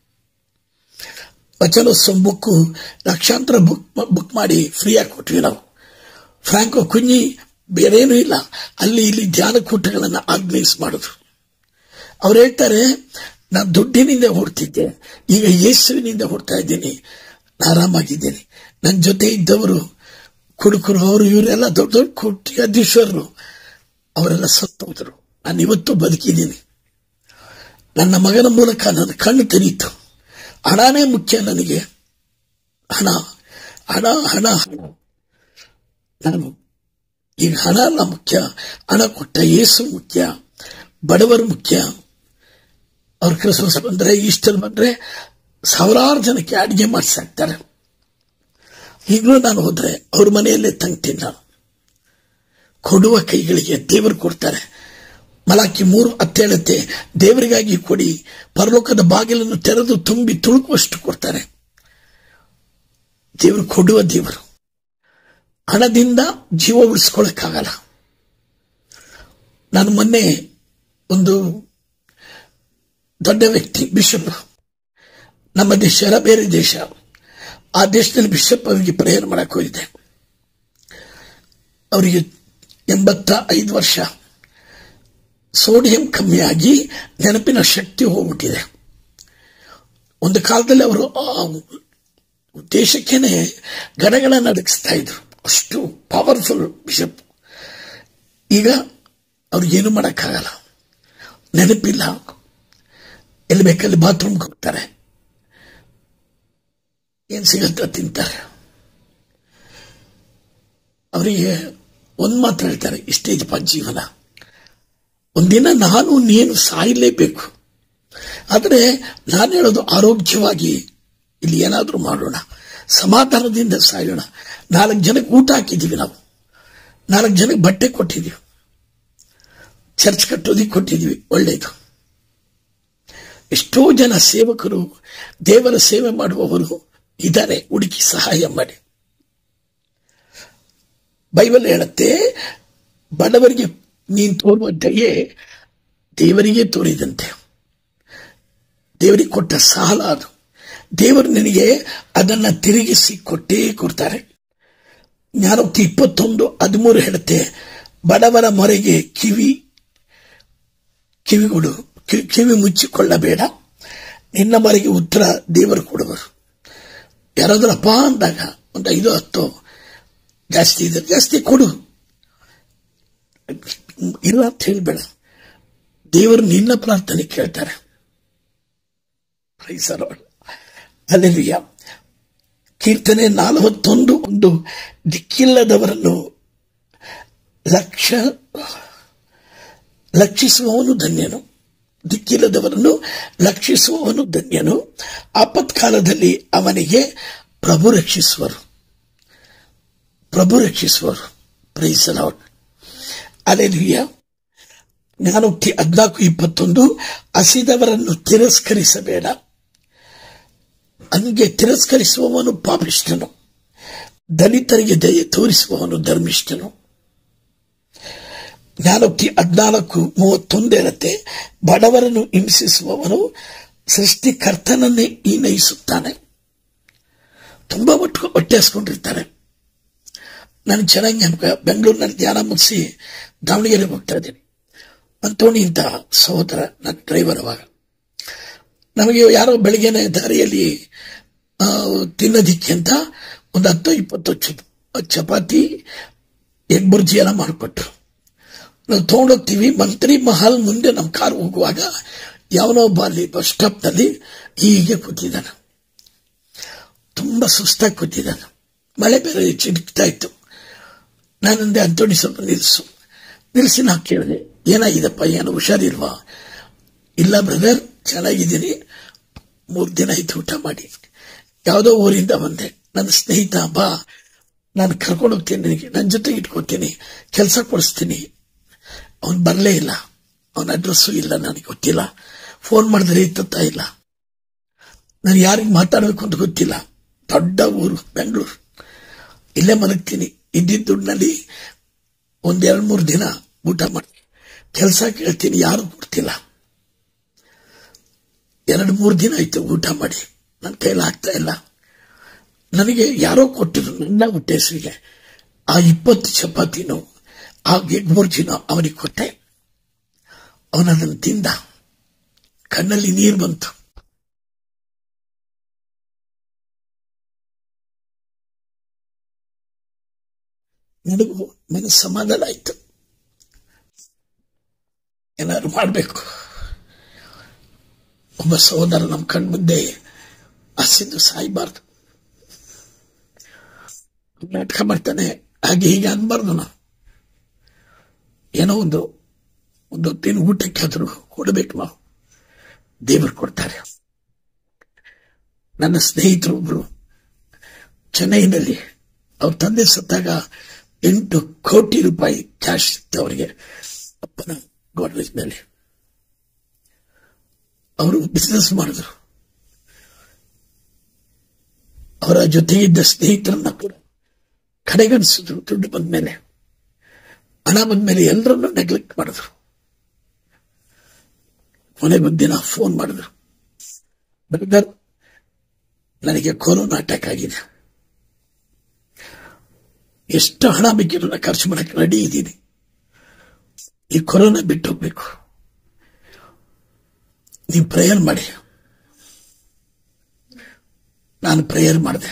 Speaker 1: ವಚನೋತ್ಸವ ಬುಕ್ ಲಕ್ಷಾಂತರ ಬುಕ್ ಬುಕ್ ಮಾಡಿ ಫ್ರೀಯಾಗಿ ಕೊಟ್ವಿ ನಾವು ಫ್ರಾಂಕೋ ಕುഞ്ഞಿ ಬೇರೇನೂ ಇಲ್ಲ ಅಲ್ಲಿ ಇಲ್ಲಿ ಧ್ಯಾನ ಕೂಟಗಳನ್ನು ಆರ್ಗನೈಸ್ ಮಾಡಿದ್ರು ಅವ್ರು ಹೇಳ್ತಾರೆ ನಾನು ದುಡ್ಡಿನಿಂದ ಹೊಡ್ತಿದ್ದೆ ಈಗ ಯೇಸುವಿನಿಂದ ಹೊಡ್ತಾ ಇದ್ದೀನಿ ಆರಾಮಾಗಿದ್ದೀನಿ ನನ್ನ ಜೊತೆ ಇದ್ದವರು ಕುಡುಕರು ಅವರು ಇವರೆಲ್ಲ ದೊಡ್ಡ ದೊಡ್ಡ ಕೋಟ್ಯಾಧೀಶ್ವರರು ಅವರೆಲ್ಲ ಸತ್ತೋದ್ರು ನಾನು ಇವತ್ತು ಬದುಕಿದ್ದೀನಿ ನನ್ನ ಮಗನ ಮೂಲಕ ನನ್ನ ಕಣ್ಣು ತೆರೀತು ಹಣನೇ ಮುಖ್ಯ ನನಗೆ ಹಣ ಹಣ ಹಣ ಹಣ ನಾನು ಈಗ ಹಣ ಅಲ್ಲ ಮುಖ್ಯ ಹಣ ಕೊಟ್ಟ ಯೇಸು ಮುಖ್ಯ ಬಡವರು ಮುಖ್ಯ ಅವ್ರ ಕ್ರಿಸ್ಮಸ್ ಬಂದ್ರೆ ಈಸ್ಟರ್ ಬಂದ್ರೆ ಸಾವಿರಾರು ಜನಕ್ಕೆ ಅಡಿಗೆ ಮಾಡಿಸಾಕ್ತಾರೆ ಈಗಲೂ ನಾನು ಹೋದ್ರೆ ಅವ್ರ ಮನೆಯಲ್ಲೇ ತಂಗ್ತೀನಿ ನಾನು ಕೊಡುವ ಕೈಗಳಿಗೆ ದೇವರು ಕೊಡ್ತಾರೆ ಮಲಾಕಿ ಮೂರು ಹತ್ತೇಳತ್ತೆ ದೇವರಿಗಾಗಿ ಕೊಡಿ ಪರಲೋಕದ ಬಾಗಿಲನ್ನು ತೆರೆದು ತುಂಬಿ ತುಳುಕುವಷ್ಟು ಕೊಡ್ತಾರೆ ದೇವರು ಕೊಡುವ ದೇವರು ಹಣದಿಂದ ಜೀವ ಉಳಿಸ್ಕೊಳ್ಳಕ್ಕಾಗಲ್ಲ ನಾನು ಮೊನ್ನೆ ಒಂದು ದೊಡ್ಡ ವ್ಯಕ್ತಿ ಬಿಷಪ್ ನಮ್ಮ ದೇಶ ಅಲ್ಲ ಬೇರೆ ದೇಶ ಆ ದೇಶದಲ್ಲಿ ಬಿಷಪ್ ಅವರಿಗೆ ಪ್ರೇಯರ್ ಮಾಡಕ್ ಹೋಗಿದ್ದೆ ಅವರಿಗೆ ಎಂಬತ್ತ ಐದು ವರ್ಷ ಸೋಡಿಯಂ ಕಮ್ಮಿಯಾಗಿ ನೆನಪಿನ ಶಕ್ತಿ ಹೋಗ್ಬಿಟ್ಟಿದೆ ಒಂದು ಕಾಲದಲ್ಲಿ ಅವರು ದೇಶಕ್ಕೇನೆ ಗಡಗಡ ನಡಗಿಸ್ತಾ ಇದ್ರು ಅಷ್ಟು ಪವರ್ಫುಲ್ ಬಿಷಪ್ ಈಗ ಅವ್ರಿಗೇನು ಮಾಡೋಕ್ಕಾಗಲ್ಲ ನೆನಪಿಲ್ಲ ಎಲ್ಲಿ ಬೇಕಲ್ಲಿ ಬಾತ್ರೂಮ್ಗೆ ಹೋಗ್ತಾರೆ ಏನ್ ಸಿಗತ್ತ ತಿಂತಾರೆ ಅವರಿಗೆ ಒಂದ್ ಮಾತ್ರ ಹೇಳ್ತಾರೆ ಇಷ್ಟೇ ಇದಪ್ಪ ಜೀವನ ಒಂದಿನ ನಾನು ನೀನು ಸಾಯಲೇಬೇಕು ಆದರೆ ನಾನು ಹೇಳೋದು ಆರೋಗ್ಯವಾಗಿ ಇಲ್ಲಿ ಏನಾದರೂ ಮಾಡೋಣ ಸಮಾಧಾನದಿಂದ ಸಾಯೋಣ ನಾಲ್ಕು ಜನಕ್ಕೆ ಊಟ ಹಾಕಿದ್ದೀವಿ ನಾವು ನಾಲ್ಕು ಜನಕ್ಕೆ ಬಟ್ಟೆ ಕೊಟ್ಟಿದ್ದೀವಿ ಚರ್ಚ್ ಕಟ್ಟೋದಿಕ್ಕೆ ಕೊಟ್ಟಿದ್ದೀವಿ ಒಳ್ಳೆಯದು ಎಷ್ಟೋ ಜನ ಸೇವಕರು ದೇವರ ಸೇವೆ ಮಾಡುವವರು ಇದ್ದಾರೆ ಹುಡುಕಿ ಸಹಾಯ ಮಾಡಿ ಬೈಬಲ್ ಹೇಳುತ್ತೆ ಬಡವರಿಗೆ ನೀನು ತೋರುವ ದಯೆ ದೇವರಿಗೆ ತೋರಿದಂತೆ ದೇವರಿಗೆ ಕೊಟ್ಟ ಸಾಲ ಅದು ದೇವರು ನಿನಗೆ ಅದನ್ನ ತಿರುಗಿಸಿ ಕೊಟ್ಟೇ ಕೊಡ್ತಾರೆ ಜ್ಞಾನೋಕ್ತಿ ಇಪ್ಪತ್ತೊಂದು ಹದಿಮೂರು ಹೇಳುತ್ತೆ ಬಡವರ ಮೊರೆಗೆ ಕಿವಿ ಕಿವಿಗಳು ಕಿ- ಕಿವಿ ಮುಚ್ಚಿಕೊಳ್ಳಬೇಡ ನಿನ್ನ ಮೊರೆಗೆ ಉತ್ತರ ದೇವರು ಕೊಡುವರು ಯಾರಾದ್ರೂ ಅಪ್ಪ ಅಂದಾಗ ಒಂದು ಐದು ಹತ್ತು ಜಾಸ್ತಿ ಇದೆ ಜಾಸ್ತಿ ಕೊಡು ಇಲ್ಲ ಅಂತ ಹೇಳ್ಬೇಡ ದೇವರು ನಿನ್ನ ಪ್ರಾರ್ಥನೆ ಕೇಳ್ತಾರೆ ಅಲ್ಲಿಯ ಕೀರ್ತನೆ ನಲವತ್ತೊಂದು ಒಂದು ದಿಕ್ಕಿಲ್ಲದವರನ್ನು ಲಕ್ಷ ಲಕ್ಷಿಸುವವನು ಧನ್ಯನು ದಿಕ್ಕಿಲ್ಲದವರನ್ನು ಲಕ್ಷಿಸುವವನು ಧನ್ಯನು ಆಪತ್ಕಾಲದಲ್ಲಿ ಅವನಿಗೆ ಪ್ರಭು ರಕ್ಷಿಸುವರು ಪ್ರಭು ರಕ್ಷಿಸುವರು ಪ್ರೈಸಲಾಡ್ ಅಲೆಲಿಯ ಜ್ಞಾನೋಕ್ತಿ ಹದ್ನಾಲ್ಕು ಇಪ್ಪತ್ತೊಂದು ಹಸಿದವರನ್ನು ತಿರಸ್ಕರಿಸಬೇಡ ಹಂಗೆ ತಿರಸ್ಕರಿಸುವವನು ಪಾಪಿಷ್ಠನು ದಲಿತರಿಗೆ ದಯೆ ತೋರಿಸುವವನು ಧರ್ಮಿಷ್ಠನು ಜ್ಞಾನೋಕ್ತಿ ಹದ್ನಾಲ್ಕು ಮೂವತ್ತೊಂದು ಹೇಳುತ್ತೆ ಬಡವರನ್ನು ಹಿಂಸಿಸುವವನು ಸೃಷ್ಟಿಕರ್ತನನ್ನೇ ಈನಯಿಸುತ್ತಾನೆ ತುಂಬಾ ಒಟ್ಟು ಹೊಟ್ಟೆ ಹಸ್ಕೊಂಡಿರ್ತಾರೆ ನಾನು ಚೆನ್ನಾಗಿ ನೆನಪ ಬೆಂಗಳೂರಿನಲ್ಲಿ ಧ್ಯಾನ ಮುಗಿಸಿ ದಾವಣಗೆರೆ ಹೋಗ್ತಾ ಇದ್ದೀನಿ ಅಂತೋಣಿ ಅಂತ ಸಹೋದರ ನನ್ನ ಡ್ರೈವರ್ ಅವಾಗ ನಮಗೆ ಯಾರೋ ಬೆಳಿಗ್ಗೆನೆ ದಾರಿಯಲ್ಲಿ ಆ, ತಿನ್ನೋದಿಕ್ಕೆ ಅಂತ ಒಂದು ಹತ್ತು ಇಪ್ಪತ್ತು ಚಪ- ಚಪಾತಿ ಎಗ್ ಬುರ್ಜಿ ಎಲ್ಲ ಮಾಡಿಕೊಟ್ರು ನಾವು ತಗೊಂಡೋಗ್ತೀವಿ ಮಂತ್ರಿ ಮಹಲ್ ಮುಂದೆ ನಮ್ಮ ಕಾರ್ ಹೋಗುವಾಗ ಯಾವನೋ ಒಬ್ಬ ಅಲ್ಲಿ ಬಸ್ ಸ್ಟಾಪ್ನಲ್ಲಿ ಹೀಗೆ ಕೂತಿದ್ದಾನೆ ತುಂಬಾ ಸುಸ್ತಾಗಿ ಕೂತಿದ್ದಾನೆ ಮಳೆ ಬೇರೆ ಚಿಡುಕ್ತಾ ಇತ್ತು ನಾನಂದೆ ಅಂತೋಣಿ ಸ್ವಲ್ಪ ನಿಲ್ಲಿಸು ನಿಲ್ಲಿಸಿ ನಾ ಕೇಳಿದೆ ಏನಾಗಿದೆಪ್ಪ ಏನು ಹುಷಾರಿಲ್ವಾ ಇಲ್ಲ ಬ್ರದರ್ ಚೆನ್ನಾಗಿದ್ದೀನಿ ಮೂರು ದಿನ ಆಯ್ತು ಊಟ ಮಾಡಿ ಯಾವುದೋ ಊರಿಂದ ಬಂದೆ ನನ್ನ ಸ್ನೇಹಿತ ಬಾ ನಾನು ಕರ್ಕೊಂಡು ಹೋಗ್ತೀನಿ ನಿನಗೆ ನನ್ನ ಜೊತೆಗೆ ಇಟ್ಕೊತೀನಿ ಕೆಲಸ ಕೊಡಿಸ್ತೀನಿ ಅವನು ಬರಲೇ ಇಲ್ಲ ಅವನ ಅಡ್ರೆಸ್ಸು ಇಲ್ಲ ನನಗೆ ಗೊತ್ತಿಲ್ಲ ಫೋನ್ ಮಾಡಿದ್ರೆ ಎತ್ತುತ್ತಾ ಇಲ್ಲ ನಾನು ಯಾರಿಗೆ ಮಾತಾಡಬೇಕು ಅಂತ ಗೊತ್ತಿಲ್ಲ ದೊಡ್ಡ ಊರು ಬೆಂಗಳೂರು ಇಲ್ಲೇ ಮಲಗ್ತೀನಿ ಇದ್ದಿದ್ದ ದುಡ್ಡಿನಲ್ಲಿ ಒಂದೆರಡು ಮೂರು ದಿನ ಊಟ ಮಾಡಿ ಕೆಲಸ ಕೇಳ್ತೀನಿ ಯಾರು ಕೊಡ್ತಿಲ್ಲ ಎರಡು ಮೂರು ದಿನ ಆಯ್ತು ಊಟ ಮಾಡಿ ನನ್ನ ಕೈಲಿ ಆಗ್ತಾ ಇಲ್ಲ ನನಗೆ ಯಾರೋ ಕೊಟ್ಟಿದ್ರು ನನ್ನ ಹೊಟ್ಟೆಸಿಗೆ ಆ ಇಪ್ಪತ್ತು ಚಪಾತಿನೋ ಆ ಎಗ್ ಮುರ್ಜಿನೋ ಅವನಿಗೆ ಕೊಟ್ಟೆ ಅವನದನ್ನು ತಿಂದ ಕಣ್ಣಲ್ಲಿ ನೀರು ಬಂತು ನನಗೂ ಮನ ಸಮಾಧಾನ ಆಯ್ತು ಏನಾದ್ರು ಮಾಡಬೇಕು ಒಬ್ಬ ಸಹೋದರ ನಮ್ಮ ಕಣ್ ಮುಂದೆ ಹಸಿದು ಸಾಯ್ಬಾರ್ದು ನಾಟಕ ಮಾಡ್ತಾನೆ ಹಾಗೆ ಹೀಗೆ ಅನ್ಬಾರ್ದು ನಾವು ಏನೋ ಒಂದು ಒಂದು ಹೊತ್ತಿನ ಊಟಕ್ಕಾದರೂ ಕೊಡಬೇಕು ನಾವು ದೇವರು ಕೊಡ್ತಾರೆ ನನ್ನ ಸ್ನೇಹಿತರು ಒಬ್ರು ಚೆನ್ನೈನಲ್ಲಿ ಅವ್ರ ತಂದೆ ಸತ್ತಾಗ ಎಂಟು ಕೋಟಿ ರೂಪಾಯಿ ಕ್ಯಾಶ್ ಇತ್ತು ಅವರಿಗೆ ಅಪ್ಪನ ಗೋಡ್ರೇಜ್ನಲ್ಲಿ ಅವರು ಬಿಸ್ನೆಸ್ ಮಾಡಿದ್ರು ಅವರ ಜೊತೆಗಿದ್ದ ಸ್ನೇಹಿತರನ್ನ ಕೂಡ ಕಡೆಗಣಿಸಿದ್ರು ದುಡ್ಡು ಬಂದ ಮೇಲೆ ಹಣ ಬಂದ ಮೇಲೆ ಎಲ್ಲರನ್ನೂ ನೆಗ್ಲೆಕ್ಟ್ ಮಾಡಿದ್ರು ಕೊನೆಗೊಂದು ದಿನ ಫೋನ್ ಮಾಡಿದ್ರು ಬ್ರದರ್ ನನಗೆ ಕೊರೋನಾ ಅಟ್ಯಾಕ್ ಆಗಿದೆ ಎಷ್ಟು ಹಣ ಬೇಕಿದ್ರು ನಾನು ಖರ್ಚು ಮಾಡಕ್ಕೆ ರೆಡಿ ಇದ್ದೀನಿ ಈ ಕೊರೋನಾ ಬಿಟ್ಟು ಹೋಗ್ಬೇಕು ನೀವು ಪ್ರೇಯರ್ ಮಾಡಿ ನಾನು ಪ್ರೇಯರ್ ಮಾಡಿದೆ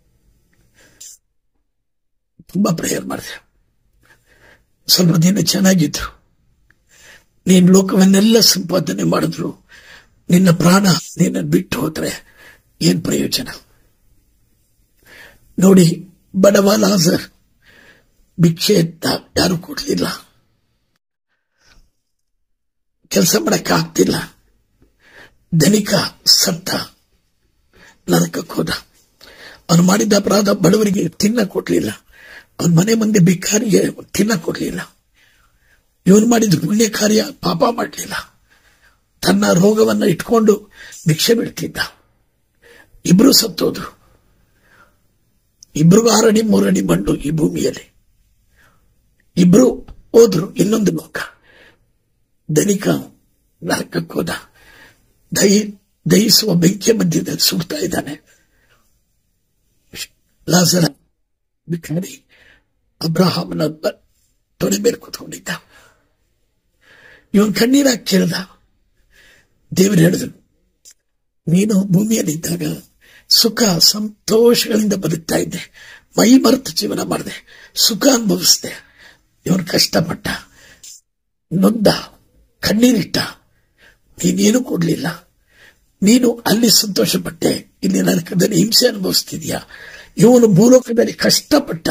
Speaker 1: ತುಂಬಾ ಪ್ರೇಯರ್ ಮಾಡಿದೆ ಸ್ವಲ್ಪ ದಿನ ಚೆನ್ನಾಗಿದ್ರು ನೀನು ಲೋಕವನ್ನೆಲ್ಲ ಸಂಪಾದನೆ ಮಾಡಿದ್ರು ನಿನ್ನ ಪ್ರಾಣ ನಿನ್ನ ಬಿಟ್ಟು ಹೋದ್ರೆ ಏನ್ ಪ್ರಯೋಜನ ನೋಡಿ ಬಡವ ಲಾಜರ್ ಭಿಕ್ಷೆ ಎತ್ತ ಯಾರು ಕೊಡ್ಲಿಲ್ಲ ಕೆಲಸ ಮಾಡಕ್ ಆಗ್ತಿಲ್ಲ ಧನಿಕ ಸತ್ತ ನರಕಕ್ಕೆ ಹೋದ ಅವನು ಮಾಡಿದ ಅಪರಾಧ ಬಡವರಿಗೆ ತಿನ್ನ ಕೊಡ್ಲಿಲ್ಲ ಅವನ ಮನೆ ಮುಂದೆ ಭಿಕಾರಿಗೆ ತಿನ್ನ ಕೊಡ್ಲಿಲ್ಲ ಇವನು ಮಾಡಿದ ಪುಣ್ಯ ಕಾರ್ಯ ಪಾಪ ಮಾಡಲಿಲ್ಲ ತನ್ನ ರೋಗವನ್ನ ಇಟ್ಕೊಂಡು ಭಿಕ್ಷೆ ಬಿಡ್ತಿದ್ದ ಇಬ್ರು ಸತ್ತೋದ್ರು ಇಬ್ರಿಗೂ ಆರಡಿ ಮೂರಡಿ ಮಣ್ಣು ಈ ಭೂಮಿಯಲ್ಲಿ ಇಬ್ರು ಹೋದ್ರು ಇನ್ನೊಂದು ಲೋಕ ಧನಿಕ ನರಕಕ್ಕೆ ಹೋದ ದಹಿ ದಹಿಸುವ ಬೆಂಕಿಯ ಮಧ್ಯದಲ್ಲಿ ಸುಡ್ತಾ ಇದ್ದಾನೆ ಲಾಜರ ಬಿಕಾರಿ ಅಬ್ರಹಾಮನ ಬ- ತೊಡೆ ಮೇಲೆ ಕೂತ್ಕೊಂಡಿದ್ದ ಇವನ್ ಕಣ್ಣೀರಾಗಿ ಕೇಳ್ದ ದೇವರು ಹೇಳಿದ್ರು ನೀನು ಭೂಮಿಯಲ್ಲಿದ್ದಾಗ ಸುಖ ಸಂತೋಷಗಳಿಂದ ಬದುಕ್ತಾ ಇದ್ದೆ ಮೈ ಮರೆತು ಜೀವನ ಮಾಡಿದೆ ಸುಖ ಅನುಭವಿಸಿದೆ ಇವನು ಕಷ್ಟಪಟ್ಟ ನೊಂದ ಕಣ್ಣೀರಿಟ್ಟ ನೀನೇನು ಕೊಡ್ಲಿಲ್ಲ ನೀನು ಅಲ್ಲಿ ಸಂತೋಷಪಟ್ಟೆ ಇಲ್ಲಿ ನರಕದಲ್ಲಿ ಹಿಂಸೆ ಅನುಭವಿಸ್ತಿದ್ಯಾ ಇವನು ಭೂಲೋಕದಲ್ಲಿ ಕಷ್ಟಪಟ್ಟ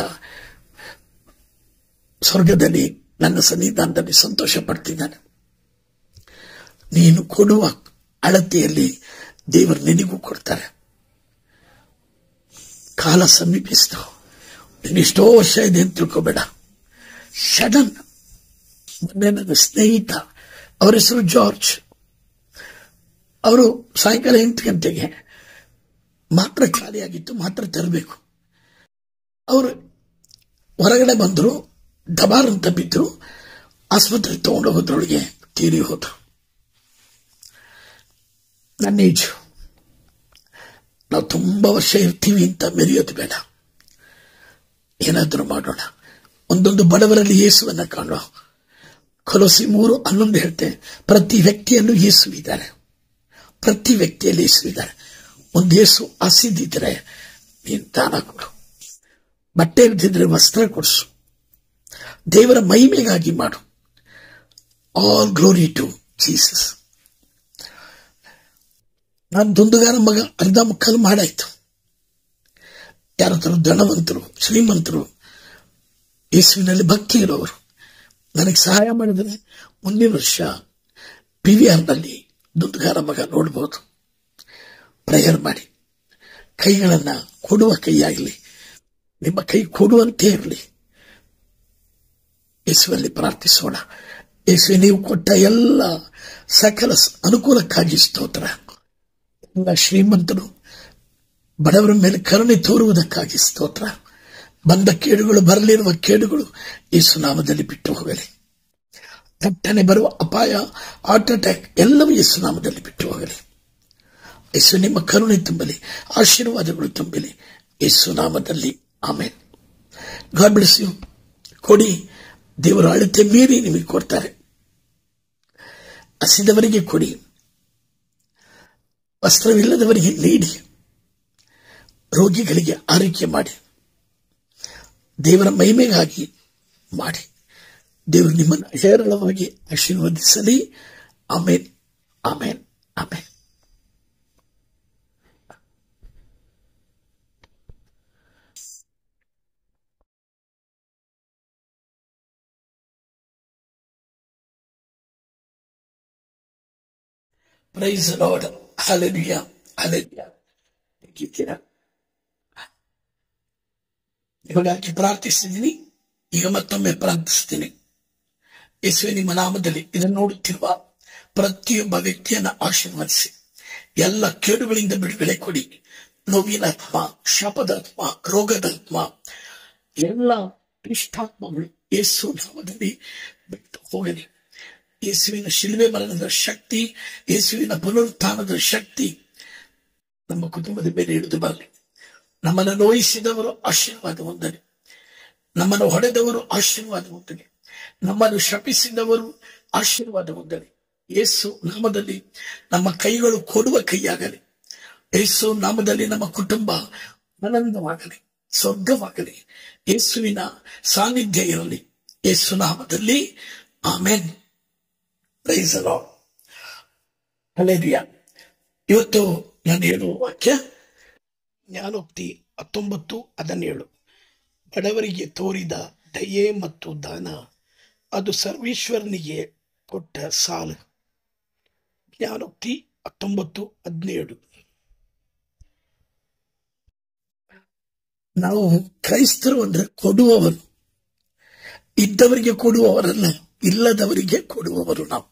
Speaker 1: ಸ್ವರ್ಗದಲ್ಲಿ ನನ್ನ ಸನ್ನಿಧಾನದಲ್ಲಿ ಸಂತೋಷ ಪಡ್ತಿದ್ದಾನೆ ನೀನು ಕೊಡುವ ಅಳತೆಯಲ್ಲಿ ದೇವರು ನಿನಗೂ ಕೊಡ್ತಾರೆ ಕಾಲ ಸಮೀಪಿಸ್ತು ಎಷ್ಟೋ ವರ್ಷ ಇದೆ ಅಂತ ತಿಳ್ಕೋಬೇಡ ಸಡನ್ ಮೊನ್ನೆ ನನ್ನ ಸ್ನೇಹಿತ ಅವರ ಹೆಸರು ಜಾರ್ಜ್ ಅವರು ಸಾಯಂಕಾಲ ಎಂಟು ಗಂಟೆಗೆ ಮಾತ್ರ ಖಾಲಿಯಾಗಿತ್ತು ಮಾತ್ರ ತರಬೇಕು ಅವರು ಹೊರಗಡೆ ಬಂದರು ಡಬಾರ್ ಅಂತ ಬಿದ್ದರು ಆಸ್ಪತ್ರೆಗೆ ತಗೊಂಡು ಹೋದ್ರೊಳಗೆ ತೀರಿ ಹೋದ್ರು ನನ್ನ ಏಜು ನಾವು ತುಂಬಾ ವರ್ಷ ಇರ್ತೀವಿ ಅಂತ ಮೆರೆಯೋದು ಬೇಡ ಏನಾದರೂ ಮಾಡೋಣ ಒಂದೊಂದು ಬಡವರಲ್ಲಿ ಯೇಸುವನ್ನ ಕಾಣುವ ಕೊಲೋಸಿ ಮೂರು ಹನ್ನೊಂದು ಹೇಳ್ತೆ ಪ್ರತಿ ವ್ಯಕ್ತಿಯಲ್ಲೂ ಯೇಸು ಇದ್ದಾರೆ ಪ್ರತಿ ವ್ಯಕ್ತಿಯಲ್ಲಿ ಯೇಸು ಇದ್ದಾರೆ ಒಂದು ಯೇಸು ಹಸಿದಿದ್ರೆ ನೀನು ದಾನ ಕೊಡು ಬಟ್ಟೆ ಇಲ್ದಿದ್ರೆ ವಸ್ತ್ರ ಕೊಡಿಸು ದೇವರ ಮಹಿಮೆಗಾಗಿ ಮಾಡು ಆಲ್ ಗ್ಲೋರಿ ಟು ಜೀಸಸ್ ನಾನು ದುಂದುಗಾರ ಮಗ ಅರ್ಧ ಮುಕ್ಕಾಲು ಮಾಡಾಯ್ತು ಯಾರ ತರ ಧನವಂತರು ಶ್ರೀಮಂತರು ಯೇಸುವಿನಲ್ಲಿ ಭಕ್ತಿ ಇರೋರು ನನಗೆ ಸಹಾಯ ಮಾಡಿದರೆ ಮುಂದಿನ ವರ್ಷ ಪಿ ವಿ ಆರ್ನಲ್ಲಿ ದುಂದುಗಾರ ಮಗ ನೋಡ್ಬೋದು ಪ್ರೇಯರ್ ಮಾಡಿ ಕೈಗಳನ್ನ ಕೊಡುವ ಕೈಯಾಗಲಿ ನಿಮ್ಮ ಕೈ ಕೊಡುವಂತೆ ಇರಲಿ ಯೇಸುವಲ್ಲಿ ಪ್ರಾರ್ಥಿಸೋಣ ಯೇಸುವೆ ನೀವು ಕೊಟ್ಟ ಎಲ್ಲ ಸಕಲ ಸ- ಅನುಕೂಲಕ್ಕಾಗಿ ಸ್ತೋತ್ರ ಎಲ್ಲ ಶ್ರೀಮಂತರು ಬಡವರ ಮೇಲೆ ಕರುಣೆ ತೋರುವುದಕ್ಕಾಗಿ ಸ್ತೋತ್ರ ಬಂದ ಕೇಡುಗಳು ಬರಲಿರುವ ಕೇಡುಗಳು ಯೇಸು ನಾಮದಲ್ಲಿ ಬಿಟ್ಟು ಹೋಗಲಿ ತಟ್ಟನೆ ಬರುವ ಅಪಾಯ ಹಾರ್ಟ್ ಅಟ್ಯಾಕ್ ಎಲ್ಲವೂ ಯೇಸು ನಾಮದಲ್ಲಿ ಬಿಟ್ಟು ಹೋಗಲಿ ಯೇಸು ನಿಮ್ಮ ಕರುಣೆ ತುಂಬಲಿ ಆಶೀರ್ವಾದಗಳು ತುಂಬಲಿ ಯೇಸು ನಾಮದಲ್ಲಿ ಆಮೇಲೆ ಗಾಡ್ ಬ್ಲೆಸ್ ಯು ಕೊಡಿ ದೇವರ ಅಳತೆ ಮೀರಿ ನಿಮಗೆ ಕೊಡ್ತಾರೆ ಹಸಿದವರಿಗೆ ಕೊಡಿ ವಸ್ತ್ರವಿಲ್ಲದವರಿಗೆ ನೀಡಿ ರೋಗಿಗಳಿಗೆ ಆರೈಕೆ ಮಾಡಿ ದೇವರ ಮಹಿಮೆಗಾಗಿ ಮಾಡಿ ದೇವರು ನಿಮ್ಮನ್ನು ಹೇರಳವಾಗಿ ಆಶೀರ್ವದಿಸಲಿ ಆಮೇನ್ ಆಮೇನ್ ಆಮೇನ್ ಪ್ರೈಸ್ ಲಾರ್ಡ್ ಹಲೆಲಿಯ ಹಲೆಲಿಯ ಇದ್ದೀರಾ ಇವಾಗಾಗಿ ಪ್ರಾರ್ಥಿಸಿದ್ದೀನಿ ಈಗ ಮತ್ತೊಮ್ಮೆ ಪ್ರಾರ್ಥಿಸ್ತೀನಿ ಯೇಸುವೆ ನಿಮ್ಮ ನಾಮದಲ್ಲಿ ಇದನ್ನು ನೋಡುತ್ತಿರುವ ಪ್ರತಿಯೊಬ್ಬ ವ್ಯಕ್ತಿಯನ್ನ ಆಶೀರ್ವದಿಸಿ ಎಲ್ಲ ಕೇಡುಗಳಿಂದ ಬಿಡುಗಡೆ ಕೊಡಿ ನೋವಿನಾತ್ಮ ಶಾಪದಾತ್ಮ ರೋಗದಾತ್ಮ ಎಲ್ಲ ಇಷ್ಟಾತ್ಮಗಳು ಯೇಸು ನಾಮದಲ್ಲಿ ಬಿಟ್ಟು ಹೋಗಲಿ ಯೇಸುವಿನ ಶಿಲ್ವೆ ಮರಣದ ಶಕ್ತಿ ಯೇಸುವಿನ ಪುನರುತ್ಥಾನದ ಶಕ್ತಿ ನಮ್ಮ ಕುಟುಂಬದ ಮೇಲೆ ಇಳಿದು ಬರಲಿ ನಮ್ಮನ್ನು ನೋಯಿಸಿದವರು ಆಶೀರ್ವಾದ ಹೊಂದಲಿ ನಮ್ಮನ್ನು ಹೊಡೆದವರು ಆಶೀರ್ವಾದ ಹೊಂದಲಿ ನಮ್ಮನ್ನು ಶಪಿಸಿದವರು ಆಶೀರ್ವಾದ ಹೊಂದಲಿ ಯೇಸು ನಾಮದಲ್ಲಿ ನಮ್ಮ ಕೈಗಳು ಕೊಡುವ ಕೈಯಾಗಲಿ ಯೇಸು ನಾಮದಲ್ಲಿ ನಮ್ಮ ಕುಟುಂಬ ಆನಂದವಾಗಲಿ ಸ್ವರ್ಗವಾಗಲಿ ಯೇಸುವಿನ ಸಾನ್ನಿಧ್ಯ ಇರಲಿ ಯೇಸು ನಾಮದಲ್ಲಿ ಆಮೇನ್ ಪ್ರೈಸ್ ಹಲೇರಿಯ ಇವತ್ತು ನಾನು ಹೇಳುವ ವಾಕ್ಯ ಜ್ಞಾನೋಕ್ತಿ ಹತ್ತೊಂಬತ್ತು ಹದಿನೇಳು ಬಡವರಿಗೆ ತೋರಿದ ದಯೆ ಮತ್ತು ದಾನ ಅದು ಸರ್ವೇಶ್ವರನಿಗೆ ಕೊಟ್ಟ ಸಾಲು ಜ್ಞಾನೋಕ್ತಿ ಹತ್ತೊಂಬತ್ತು ಹದಿನೇಳು ನಾವು ಕ್ರೈಸ್ತರು ಅಂದ್ರೆ ಕೊಡುವವರು ಇದ್ದವರಿಗೆ ಕೊಡುವವರಲ್ಲ ಇಲ್ಲದವರಿಗೆ ಕೊಡುವವರು ನಾವು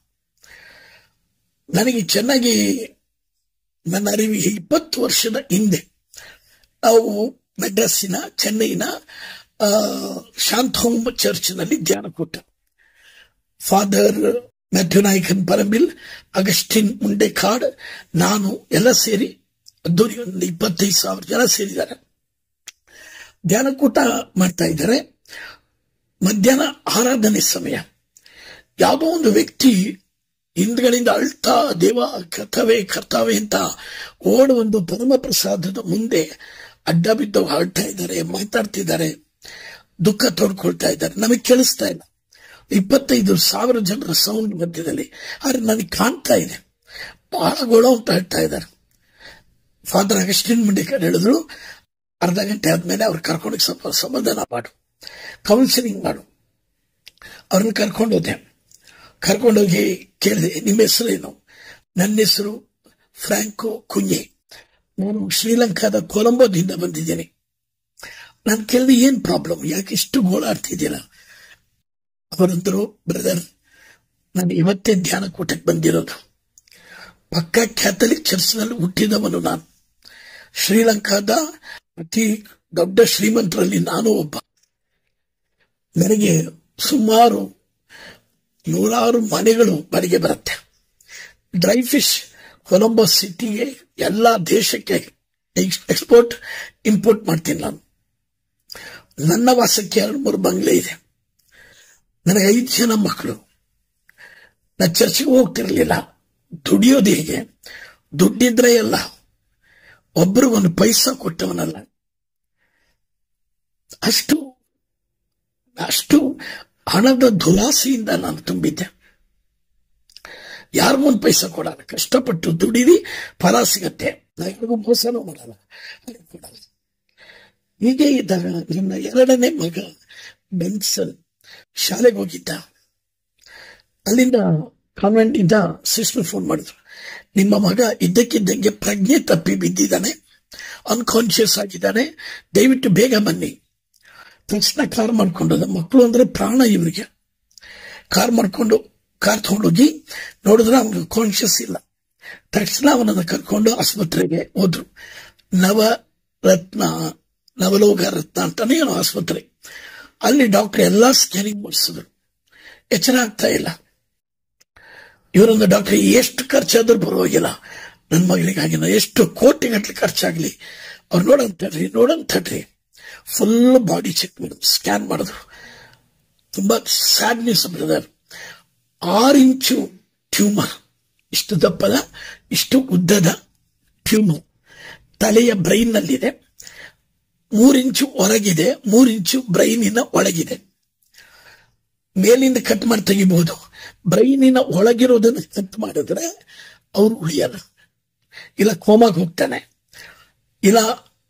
Speaker 1: ನನಗೆ ಚೆನ್ನಾಗಿ ನನ್ನ ಅರಿವಿಗೆ ಇಪ್ಪತ್ತು ವರ್ಷದ ಹಿಂದೆ ನಾವು ಮೆಡ್ರಾಸಿನ ಚೆನ್ನೈನ ಆ, ಶಾಂತ್ ಹೋಮ್ ಚರ್ಚ್ನಲ್ಲಿ ಧ್ಯಾನ ಕೊಟ್ಟ ಫಾದರ್ ಮ್ಯಾಥ್ಯೂ ನಾಯ್ಕನ್ ಪರಂಬಿಲ್ ಅಗಸ್ಟಿನ್ ಮುಂಡೆಕಾಡ್ ನಾನು ಎಲ್ಲ ಸೇರಿ ಅದ್ದೂರಿ ಒಂದು ಇಪ್ಪತ್ತೈದು ಸಾವಿರ ಜನ ಸೇರಿದ್ದಾರೆ ಧ್ಯಾನಕೂಟ ಮಾಡ್ತಾ ಇದ್ದಾರೆ ಮಧ್ಯಾಹ್ನ ಆರಾಧನೆ ಸಮಯ ಯಾವುದೋ ಒಂದು ವ್ಯಕ್ತಿ ಹಿಂದ್ಗಳಿಂದ ಅಳ್ತಾ ದೇವ ಕರ್ತವೇ ಕರ್ತವೆ ಅಂತ ಓಡ ಒಂದು ಪರಮ ಪ್ರಸಾದದ ಮುಂದೆ ಅಡ್ಡ ಬಿದ್ದು ಅಳ್ತಾ ಇದ್ದಾರೆ ಮಾತಾಡ್ತಿದ್ದಾರೆ ದುಃಖ ತೋಡ್ಕೊಳ್ತಾ ಇದ್ದಾರೆ ನಮಗೆ ಕೇಳಿಸ್ತಾ ಇಲ್ಲ ಇಪ್ಪತ್ತೈದು ಸಾವಿರ ಜನರ ಸೌಂಡ್ ಮಧ್ಯದಲ್ಲಿ ಆದ್ರೆ ನನಗೆ ಕಾಣ್ತಾ ಇದೆ ಬಹಳ ಗೋಳೋ ಅಂತ ಹೇಳ್ತಾ ಇದ್ದಾರೆ ಫಾದರ್ ಅಗಸ್ಟಿನ್ ಮುಂಡೇಕರ್ ಹೇಳಿದ್ರು ಅರ್ಧ ಗಂಟೆ ಆದ್ಮೇಲೆ ಅವ್ರು ಕರ್ಕೊಂಡು ಸ್ವಲ್ಪ ಸಮಾಧಾನ ಮಾಡು ಕೌನ್ಸಿಲಿಂಗ್ ಮಾಡು ಅವ್ರನ್ನ ಕರ್ಕೊಂಡು ಹೋದೆ ಕರ್ಕೊಂಡೋಗಿ ಕೇಳಿದೆ ನಿಮ್ಮ ಹೆಸರೇನು ನನ್ನ ಹೆಸರು ಫ್ರಾಂಕೋ ಕುഞ്ഞೆ ನಾನು ಶ್ರೀಲಂಕಾದ ಕೊಲಂಬೋದಿಂದ ಬಂದಿದ್ದೇನೆ ನಾನು ಕೇಳಿದೆ ಏನ್ ಪ್ರಾಬ್ಲಮ್ ಯಾಕೆ ಇಷ್ಟು ಗೋಳಾಡ್ತಿದ್ದೀರಾ ಅವರಂದರು ಬ್ರದರ್ ನಾನು ಇವತ್ತೇ ಧ್ಯಾನ ಕೂಟಕ್ಕೆ ಬಂದಿರೋದು ಪಕ್ಕ ಕ್ಯಾಥಲಿಕ್ ಚರ್ಚ್ನಲ್ಲಿ ಹುಟ್ಟಿದವನು ನಾನು ಶ್ರೀಲಂಕಾದ ಅತಿ ದೊಡ್ಡ ಶ್ರೀಮಂತರಲ್ಲಿ ನಾನು ಒಬ್ಬ ನನಗೆ ಸುಮಾರು ನೂರಾರು ಮನೆಗಳು ಬಾಡಿಗೆ ಬರುತ್ತೆ ಡ್ರೈ ಫಿಶ್ ಕೊಲಂಬೋ ಸಿಟಿಗೆ ಎಲ್ಲ ದೇಶಕ್ಕೆ ಎಕ್ಸ್ಪೋರ್ಟ್ ಇಂಪೋರ್ಟ್ ಮಾಡ್ತೀನಿ ನಾನು ನನ್ನ ವಾಸಕ್ಕೆ ಎರಡು ಮೂರು ಬಂಗ್ಲೆ ಇದೆ ನನಗೆ ಐದು ಜನ ಮಕ್ಕಳು ನಾನು ಚರ್ಚ್ಗೆ ಹೋಗ್ತಿರ್ಲಿಲ್ಲ ದುಡಿಯೋದು ಹೇಗೆ ದುಡ್ಡಿದ್ರೆ ಎಲ್ಲ ಒಬ್ರಿಗೊಂದು ಪೈಸಾ ಕೊಟ್ಟವನಲ್ಲ ಅಷ್ಟು ಅಷ್ಟು ಹಣದ ದುಲಾಸೆಯಿಂದ ನಾನು ತುಂಬಿದ್ದೆ ಯಾರಿಗೊಂದು ಪೈಸಾ ಕೊಡಲ್ಲ ಕಷ್ಟಪಟ್ಟು ದುಡಿದಿ ಫಲ ಸಿಗತ್ತೆ ಯಾರಿಗೂ ಮೋಸನೂ ಮಾಡಲ್ಲ ಅಲ್ಲಿ ಕೊಡಲ್ಲ ಹೀಗೆ ಇದ್ದಾಗ ನನ್ನ ಎರಡನೇ ಮಗ ಬೆನ್ಸನ್ ಶಾಲೆಗೆ ಹೋಗಿದ್ದ ಅಲ್ಲಿಂದ ಕಾನ್ವೆಂಟ್ ಇಂದ ಸಿಸ್ಟರ್ ಫೋನ್ ಮಾಡಿದ್ರು ನಿಮ್ಮ ಮಗ ಇದ್ದಕ್ಕಿದ್ದಂಗೆ ಪ್ರಜ್ಞೆ ತಪ್ಪಿ ಬಿದ್ದಿದ್ದಾನೆ ಅನ್ಕಾನ್ಶಿಯಸ್ ಆಗಿದ್ದಾನೆ ದಯವಿಟ್ಟು ಬೇಗ ಬನ್ನಿ ತಕ್ಷಣ ಕಾರ್ ಮಾಡ್ಕೊಂಡು ಮಕ್ಕಳು ಅಂದ್ರೆ ಪ್ರಾಣ ಇವರಿಗೆ ಕಾರ್ ಮಾಡ್ಕೊಂಡು ಕಾರ್ ತಗೊಂಡೋಗಿ ನೋಡಿದ್ರೆ ಅವನಿಗೆ ಕಾನ್ಶಿಯಸ್ ಇಲ್ಲ ತಕ್ಷಣ ಅವನನ್ನ ಕರ್ಕೊಂಡು ಆಸ್ಪತ್ರೆಗೆ ಹೋದ್ರು ನವರತ್ನ ನವಲೋಕ ರತ್ನ ಅಂತಾನೆ ಏನೋ ಆಸ್ಪತ್ರೆ ಅಲ್ಲಿ ಡಾಕ್ಟರ್ ಎಲ್ಲಾ ಸ್ಕ್ಯಾನಿಂಗ್ ಮಾಡಿಸಿದ್ರು ಎಚ್ಚರ ಆಗ್ತಾ ಇಲ್ಲ ಇವರೊಂದು ಡಾಕ್ಟರ್ ಎಷ್ಟು ಖರ್ಚಾದ್ರೂ ಪರವಾಗಿಲ್ಲ ನನ್ನ ಮಗಳಿಗಾಗಿ ಎಷ್ಟು ಕೋಟಿ ಗಟ್ಟಲೆ ಖರ್ಚಾಗ್ಲಿ ಅವ್ರು ನೋಡಂತಡ್ರಿ ನೋಡಂತಡ್ರಿ ಫುಲ್ ಬಾಡಿ ಚೆಕ್ ಮಾಡಿದ್ರು ಸ್ಕ್ಯಾನ್ ಮಾಡಿದ್ರು ತುಂಬಾ ಸ್ಯಾಡ್ನೆಸ್ ಬ್ರದರ್ ಆರು ಇಂಚು ಟ್ಯೂಮರ್ ಇಷ್ಟು ದಪ್ಪದ ಇಷ್ಟು ಉದ್ದದ ಟ್ಯೂಮರ್ ತಲೆಯ ಬ್ರೈನ್ ನಲ್ಲಿದೆ ಮೂರಿಂಚು ಹೊರಗಿದೆ ಮೂರಿಂಚು ಬ್ರೈನಿನ ಒಳಗಿದೆ ಮೇಲಿಂದ ಕಟ್ ಮಾಡಿ ತೆಗಿಬಹುದು ಬ್ರೈನಿನ ಒಳಗಿರೋದನ್ನ ಕಟ್ ಮಾಡಿದ್ರೆ ಅವ್ರು ಉಳಿಯಲ್ಲ ಇಲ್ಲ ಕೋಮಾಗ ಹೋಗ್ತಾನೆ ಇಲ್ಲ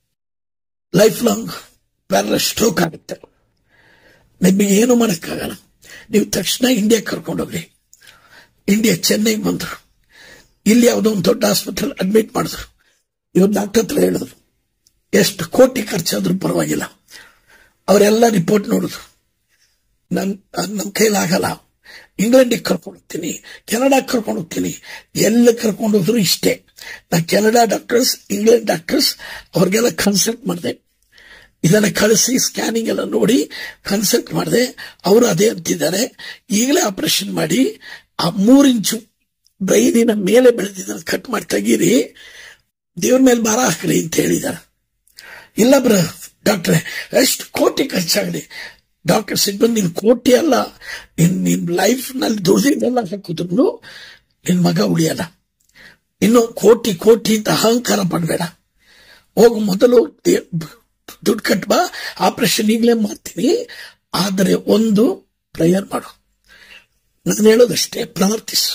Speaker 1: ಲೈಫ್ ಲಾಂಗ್ ಪ್ಯಾರಲ ಸ್ಟ್ರೋಕ್ ಆಗುತ್ತೆ ನಿಮಗೆ ಏನು ಮಾಡೋಕ್ಕಾಗಲ್ಲ ನೀವು ತಕ್ಷಣ ಇಂಡಿಯಾ ಕರ್ಕೊಂಡೋಗ್ರಿ ಇಂಡಿಯಾ ಚೆನ್ನೈಗೆ ಬಂದರು ಇಲ್ಲಿ ಯಾವುದೋ ಒಂದು ದೊಡ್ಡ ಆಸ್ಪತ್ರೆ ಅಡ್ಮಿಟ್ ಮಾಡಿದ್ರು ಇವ್ರು ಡಾಕ್ಟರ್ ಹತ್ರ ಹೇಳಿದ್ರು ಎಷ್ಟು ಕೋಟಿ ಖರ್ಚಾದ್ರೂ ಪರವಾಗಿಲ್ಲ ಅವರೆಲ್ಲ ರಿಪೋರ್ಟ್ ನೋಡಿದ್ರು ನನ್ ನಮ್ಮ ಕೈಲಾಗಲ್ಲ ಇಂಗ್ಲೆಂಡಿಗೆ ಕರ್ಕೊಂಡು ಹೋಗ್ತೀನಿ ಕೆನಡಾ ಕರ್ಕೊಂಡು ಹೋಗ್ತೀನಿ ಎಲ್ಲ ಕರ್ಕೊಂಡು ಹೋದ್ರು ಇಷ್ಟೇ ನಾ ಕೆನಡಾ ಡಾಕ್ಟರ್ಸ್ ಇಂಗ್ಲೆಂಡ್ ಡಾಕ್ಟರ್ಸ್ ಅವ್ರಿಗೆಲ್ಲ ಕನ್ಸಲ್ಟ್ ಮಾಡಿದೆ ಇದನ್ನ ಕಳಿಸಿ ಸ್ಕ್ಯಾನಿಂಗ್ ಎಲ್ಲ ನೋಡಿ ಕನ್ಸಲ್ಟ್ ಮಾಡಿದೆ ಅವರು ಅದೇ ಅಂತಿದ್ದಾರೆ ಈಗಲೇ ಆಪರೇಷನ್ ಮಾಡಿ ಆ ಮೂರಿಂಚು ಬ್ರೈನಿನ ಮೇಲೆ ಬೆಳೆದಿದ್ದನ್ನು ಕಟ್ ಮಾಡಿ ತೆಗೀರಿ ದೇವ್ರ ಮೇಲೆ ಭಾರ ಹಾಕ್ರಿ ಅಂತ ಹೇಳಿದ್ದಾರೆ ಇಲ್ಲ ಬ್ರ ಡಾಕ್ಟ್ರೆ ಎಷ್ಟು ಕೋಟಿ ಖರ್ಚಾಗಲಿ ಡಾಕ್ಟರ್ ಸಿಬ್ಬಂದಿ ನಿನ್ ಕೋಟಿ ಅಲ್ಲ ನಿನ್ ನಿನ್ ಲೈಫ್ ನಲ್ಲಿ ದುಡ್ದಿದ್ದೆಲ್ಲ ಹಾಕಿದ್ರು ನಿನ್ ಮಗ ಉಳಿಯಲ್ಲ ಇನ್ನು ಕೋಟಿ ಕೋಟಿ ಅಂತ ಅಹಂಕಾರ ಪಡಬೇಡ ಹೋಗು ಮೊದಲು ದುಡ್ಡು ಕಟ್ ಬಾ ಆಪರೇಷನ್ ಈಗಲೇ ಮಾಡ್ತೀನಿ ಆದರೆ ಒಂದು ಪ್ರೇಯರ್ ಮಾಡು ನಾನು ಹೇಳೋದಷ್ಟೇ ಪ್ರವರ್ತಿಸು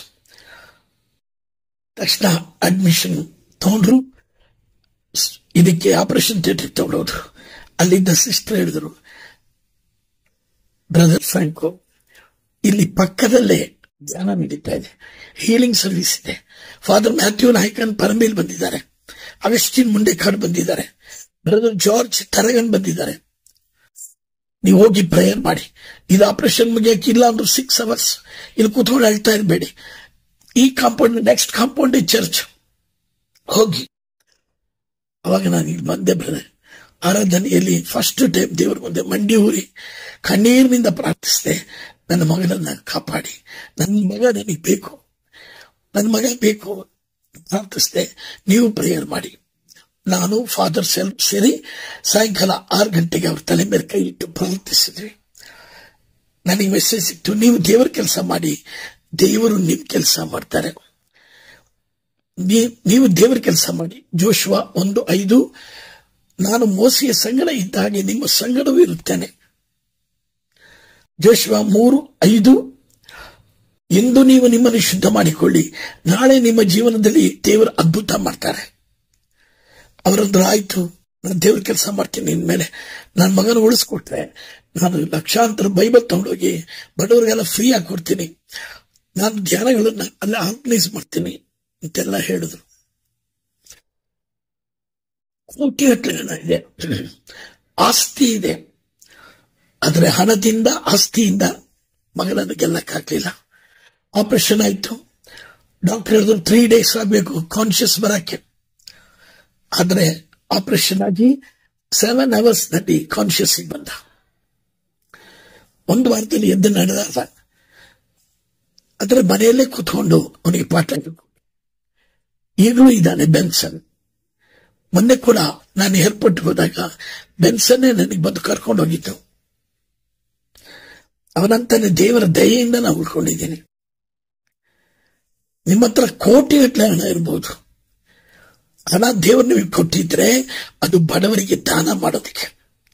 Speaker 1: ತಕ್ಷಣ ಅಡ್ಮಿಷನ್ ತಗೊಂಡ್ರು ಇದಕ್ಕೆ ಆಪರೇಷನ್ ಥಿಯೇಟರ್ ತಗೊಂಡೋದ್ರು ಅಲ್ಲಿದ್ದ ಸಿಸ್ಟರ್ ಹೇಳಿದ್ರು ಬ್ರದರ್ ಫ್ರಾಂಕೋ ಇಲ್ಲಿ ಪಕ್ಕದಲ್ಲೇ ಧ್ಯಾನ ನಡೀತಾ ಇದೆ ಹೀಲಿಂಗ್ ಸರ್ವಿಸ್ ಇದೆ ಫಾದರ್ ಮ್ಯಾಥ್ಯೂ ನಾಯ್ಕನ್ ಪರಮೇಲ್ ಬಂದಿದ್ದಾರೆ ಅಗಸ್ಟಿನ್ ಮುಂಡೆಕಾಡ್ ಬಂದಿದ್ದಾರೆ ಬ್ರದರ್ ಜಾರ್ಜ್ ತರಗನ್ ಬಂದಿದ್ದಾರೆ ನೀವು ಹೋಗಿ ಪ್ರೇಯರ್ ಮಾಡಿ ಇದು ಆಪರೇಷನ್ ಮುಗಿಯಕ್ಕೆ ಇಲ್ಲ ಅಂದ್ರೆ ಸಿಕ್ಸ್ ಅವರ್ಸ್ ಇಲ್ಲಿ ಕೂತ್ಕೊಂಡು ಹೇಳ್ತಾ ಇರಬೇಡಿ ಈ ಕಾಂಪೌಂಡ್ ನೆಕ್ಸ್ಟ್ ಕಾಂಪೌಂಡ್ ಚರ್ಚ್ ಹೋಗಿ ಅವಾಗ ನಾನು ಇಲ್ಲಿ ಬಂದೆ ಬ್ರದರ್ ಆರಾಧನೆಯಲ್ಲಿ ಫಸ್ಟ್ ಟೈಮ್ ದೇವರ ಮುಂದೆ ಮಂಡಿ ಊರಿ ಕಣ್ಣೀರಿನಿಂದ ಪ್ರಾರ್ಥಿಸಿದೆ ನನ್ನ ಮಗನನ್ನ ಕಾಪಾಡಿ ನನ್ನ ಮಗ ನನಗೆ ಬೇಕು ನನ್ನ ಮಗ ಬೇಕು ಪ್ರಾರ್ಥಿಸಿದೆ ನೀವು ಪ್ರೇಯರ್ ಮಾಡಿ ನಾನು ಫಾದರ್ ಸೆಲ್ಫ್ ಸೇರಿ ಸಾಯಂಕಾಲ ಆರು ಗಂಟೆಗೆ ಅವ್ರ ತಲೆ ಮೇಲೆ ಕೈ ಇಟ್ಟು ಪ್ರಾರ್ಥಿಸಿದ್ವಿ ನನಗೆ ಮೆಸೇಜ್ ಸಿಕ್ತು ನೀವು ದೇವರ ಕೆಲಸ ಮಾಡಿ ದೇವರು ನಿಮ್ ಕೆಲಸ ಮಾಡ್ತಾರೆ ನೀ- ನೀವು ದೇವರ ಕೆಲಸ ಮಾಡಿ ಜೋಶ್ವ ಒಂದು ಐದು ನಾನು ಮೋಸಿಯ ಸಂಗಡ ಇದ್ದ ಹಾಗೆ ನಿಮ್ಮ ಸಂಗಡವೂ ಇರುತ್ತೇನೆ ಜೋಶ್ವ ಮೂರು ಐದು ಇಂದು ನೀವು ನಿಮ್ಮನ್ನು ಶುದ್ಧ ಮಾಡಿಕೊಳ್ಳಿ ನಾಳೆ ನಿಮ್ಮ ಜೀವನದಲ್ಲಿ ದೇವರು ಅದ್ಭುತ ಮಾಡ್ತಾರೆ ಅವರಂದ್ರು ಆಯ್ತು ನಾನು ದೇವ್ರ ಕೆಲಸ ಮಾಡ್ತೀನಿ ಇನ್ಮೇಲೆ ನನ್ನ ಮಗನ ಉಳಿಸ್ಕೊಟ್ರೆ ನಾನು ಲಕ್ಷಾಂತರ ಬೈಬಲ್ ತಗೊಂಡೋಗಿ ಬಡವರಿಗೆಲ್ಲ ಫ್ರೀ ಆಗಿ ಕೊಡ್ತೀನಿ ನಾನು ಧ್ಯಾನಗಳನ್ನ ಅಲ್ಲೇ ಆರ್ಗನೈಸ್ ಮಾಡ್ತೀನಿ ಅಂತೆಲ್ಲ ಹೇಳಿದ್ರು ಕೋಟಿ ಹಣ ಇದೆ ಆಸ್ತಿ ಇದೆ ಆದರೆ ಹಣದಿಂದ ಆಸ್ತಿಯಿಂದ ಮಗನನ್ನು ಗೆಲ್ಲಕ್ಕಾಗ್ಲಿಲ್ಲ ಆಪರೇಷನ್ ಆಯ್ತು ಡಾಕ್ಟರ್ ಹೇಳಿದ್ರು ತ್ರೀ ಡೇಸ್ ಆಗಬೇಕು ಕಾನ್ಶಿಯಸ್ ಬರಕ್ಕೆ ಆದ್ರೆ ಆಪರೇಷನ್ ಆಗಿ ಸೆವೆನ್ ಅವರ್ಸ್ ನಲ್ಲಿ ಕಾನ್ಶಿಯಸ್ ಬಂದ ಒಂದು ವಾರದಲ್ಲಿ ಎದ್ದು ನಡೆದಾದ ಅದರ ಮನೆಯಲ್ಲೇ ಕೂತ್ಕೊಂಡು ಅವನಿಗೆ ಪಾಠ ಹೇಳ್ಕೊಟ್ರು. ಈಗಲೂ ಇದ್ದಾನೆ ಬೆನ್ಸನ್ ಮೊನ್ನೆ ಕೂಡ ನಾನು ಏರ್ಪೋರ್ಟ್ ಹೋದಾಗ ಬೆನ್ಸನ್ನೇ ನನಗೆ ಬಂದು ಕರ್ಕೊಂಡು ಹೋಗಿದ್ದು ಅವನಂತಾನೆ ದೇವರ ದಯೆಯಿಂದ ನಾನು ಉಳ್ಕೊಂಡಿದ್ದೀನಿ ನಿಮ್ಮ ಹತ್ರ ಕೋಟಿಗಟ್ಟಲೆ ಹಣ ಇರ್ಬೋದು ಹಣ ದೇವರು ನಿಮಗೆ ಕೊಟ್ಟಿದ್ರೆ ಅದು ಬಡವರಿಗೆ ದಾನ ಮಾಡೋದಕ್ಕೆ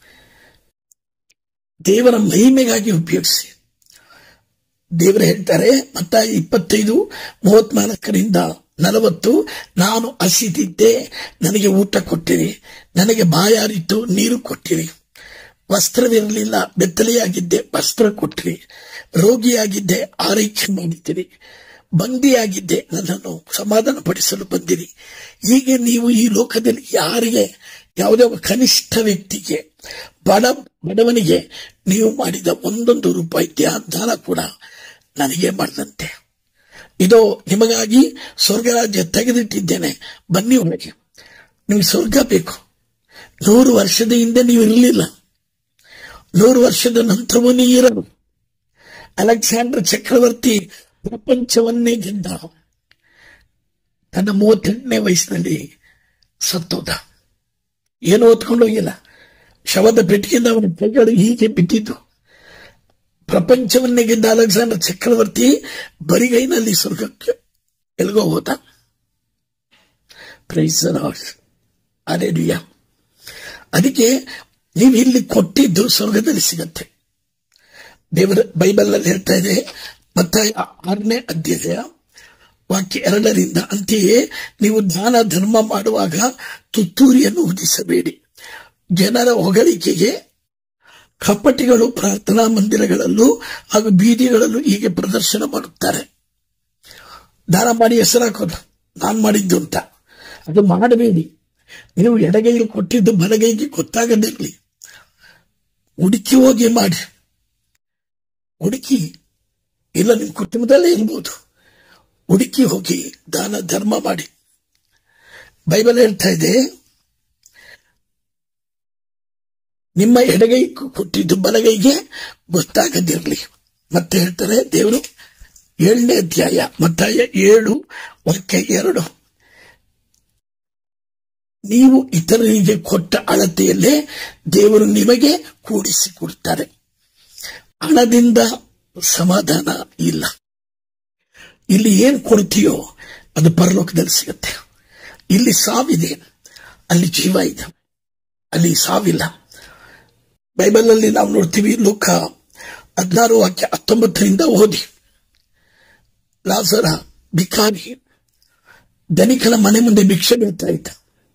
Speaker 1: ದೇವರ ಮಹಿಮೆಗಾಗಿ ಉಪಯೋಗಿಸಿ ದೇವರು ಹೇಳ್ತಾರೆ ಮತ್ತ ಇಪ್ಪತ್ತೈದು ಮೂವತ್ನಾಲ್ಕರಿಂದ ನಲವತ್ತು ನಾನು ಹಸಿದಿದ್ದೆ ನನಗೆ ಊಟ ಕೊಟ್ಟಿರಿ ನನಗೆ ಬಾಯಾರಿತ್ತು ನೀರು ಕೊಟ್ಟಿರಿ ವಸ್ತ್ರವಿರಲಿಲ್ಲ ಬೆತ್ತಲೆಯಾಗಿದ್ದೆ ವಸ್ತ್ರ ಕೊಟ್ಟಿರಿ ರೋಗಿಯಾಗಿದ್ದೆ ಆರೈಕೆ ಮಾಡಿದ್ದೀರಿ ಬಂದಿಯಾಗಿದ್ದೆ ನನ್ನನ್ನು ಸಮಾಧಾನ ಪಡಿಸಲು ಬಂದಿರಿ ಹೀಗೆ ನೀವು ಈ ಲೋಕದಲ್ಲಿ ಯಾರಿಗೆ ಯಾವುದೇ ಒಬ್ಬ ಕನಿಷ್ಠ ವ್ಯಕ್ತಿಗೆ ಬಡ ಬಡವನಿಗೆ ನೀವು ಮಾಡಿದ ಒಂದೊಂದು ರೂಪಾಯಿ ದ್ಯಾ- ದಾನ ಕೂಡ ನನಗೆ ಮಾಡಿದಂತೆ ಇದು ನಿಮಗಾಗಿ ಸ್ವರ್ಗರಾಜ್ಯ ತೆಗೆದಿಟ್ಟಿದ್ದೇನೆ ಬನ್ನಿ ಒಳಗೆ ನಿಮಗೆ ಸ್ವರ್ಗ ಬೇಕು ನೂರು ವರ್ಷದ ಹಿಂದೆ ನೀವು ಇರಲಿಲ್ಲ ನೂರು ವರ್ಷದ ನಂತರವೂ ನೀವು ಇರಲು ಅಲೆಕ್ಸಾಂಡರ್ ಚಕ್ರವರ್ತಿ ಪ್ರಪಂಚವನ್ನೇ ಗೆದ್ದ ತನ್ನ ಮೂವತ್ತೆಂಟನೇ ವಯಸ್ಸಿನಲ್ಲಿ ಸತ್ತೋದ ಏನು ಹೊತ್ಕೊಂಡು ಹೋಗಿಲ್ಲ ಶವದ ಪೆಟ್ಟಿಗೆಯಿಂದ ಅವನ ಕೈಗಳು ಹೀಗೆ ಬಿದ್ದಿದ್ದು ಪ್ರಪಂಚವನ್ನೇ ಗೆದ್ದ ಅಲೆಕ್ಸಾಂಡರ್ ಚಕ್ರವರ್ತಿ ಬರಿಗೈನಲ್ಲಿ ಸ್ವರ್ಗಕ್ಕೆ ಎಲ್ಗೋ ಹೋದ ಪ್ರೈಸ್ ಅರೆಡಿಯ ಅದಕ್ಕೆ ನೀವು ಇಲ್ಲಿ ಕೊಟ್ಟಿದ್ದು ಸ್ವರ್ಗದಲ್ಲಿ ಸಿಗತ್ತೆ ದೇವರ ಬೈಬಲ್ ಅಲ್ಲಿ ಹೇಳ್ತಾ ಇದೆ ಮತ್ತೆ ಆರನೇ ಅಧ್ಯಾಯ ವಾಕ್ಯ ಎರಡರಿಂದ ಅಂತೆಯೇ ನೀವು ದಾನ ಧರ್ಮ ಮಾಡುವಾಗ ತುತ್ತೂರಿಯನ್ನು ಉದಿಸಬೇಡಿ ಜನರ ಹೊಗಳಿಕೆಗೆ ಕಪಟಿಗಳು ಪ್ರಾರ್ಥನಾ ಮಂದಿರಗಳಲ್ಲೂ ಹಾಗೂ ಬೀದಿಗಳಲ್ಲೂ ಹೀಗೆ ಪ್ರದರ್ಶನ ಮಾಡುತ್ತಾರೆ ದಾನ ಮಾಡಿ ಹೆಸರಾಕೋದು ನಾನ್ ಮಾಡಿದ್ದು ಅಂತ ಅದು ಮಾಡಬೇಡಿ ನೀವು ಎಡಗೈಗೆ ಕೊಟ್ಟಿದ್ದು ಬಲಗೈಗೆ ಗೊತ್ತಾಗದಿರಲಿ ಹುಡುಕಿ ಹೋಗಿ ಮಾಡಿ ಹುಡುಕಿ ಇಲ್ಲ ನಿಮ್ಮ ಕುಟುಂಬದಲ್ಲೇ ಇರ್ಬೋದು ಹುಡುಕಿ ಹೋಗಿ ದಾನ ಧರ್ಮ ಮಾಡಿ ಬೈಬಲ್ ಹೇಳ್ತಾ ಇದೆ ನಿಮ್ಮ ಎಡಗೈ ಕೊಟ್ಟಿದ್ದು ಬಲಗೈಗೆ ಗೊತ್ತಾಗದಿರಲಿ ಮತ್ತೆ ಹೇಳ್ತಾರೆ ದೇವರು ಏಳನೇ ಅಧ್ಯಾಯ ಮತ್ತಾಯ ಏಳು ವಾಕ್ಯ ಎರಡು ನೀವು ಇತರರಿಗೆ ಕೊಟ್ಟ ಅಳತೆಯಲ್ಲೇ ದೇವರು ನಿಮಗೆ ಕೂಡಿಸಿ ಕೊಡ್ತಾರೆ ಹಣದಿಂದ ಸಮಾಧಾನ ಇಲ್ಲ ಇಲ್ಲಿ ಏನ್ ಕೊಡ್ತೀಯೋ ಅದು ಪರಲೋಕದಲ್ಲಿ ಸಿಗುತ್ತೆ ಇಲ್ಲಿ ಸಾವಿದೆ ಅಲ್ಲಿ ಜೀವ ಇದೆ ಅಲ್ಲಿ ಸಾವಿಲ್ಲ ಬೈಬಲ್ ಅಲ್ಲಿ ನಾವು ನೋಡ್ತೀವಿ ಲೋಕ ಹದಿನಾರು ವಾಕ್ಯ ಹತ್ತೊಂಬತ್ತರಿಂದ ಓದಿ ಲಾಸರ ಭಿಕಾರಿ ಧನಿಕನ ಮನೆ ಮುಂದೆ ಭಿಕ್ಷೆ ಬೀಳ್ತಾ ಇದ್ದ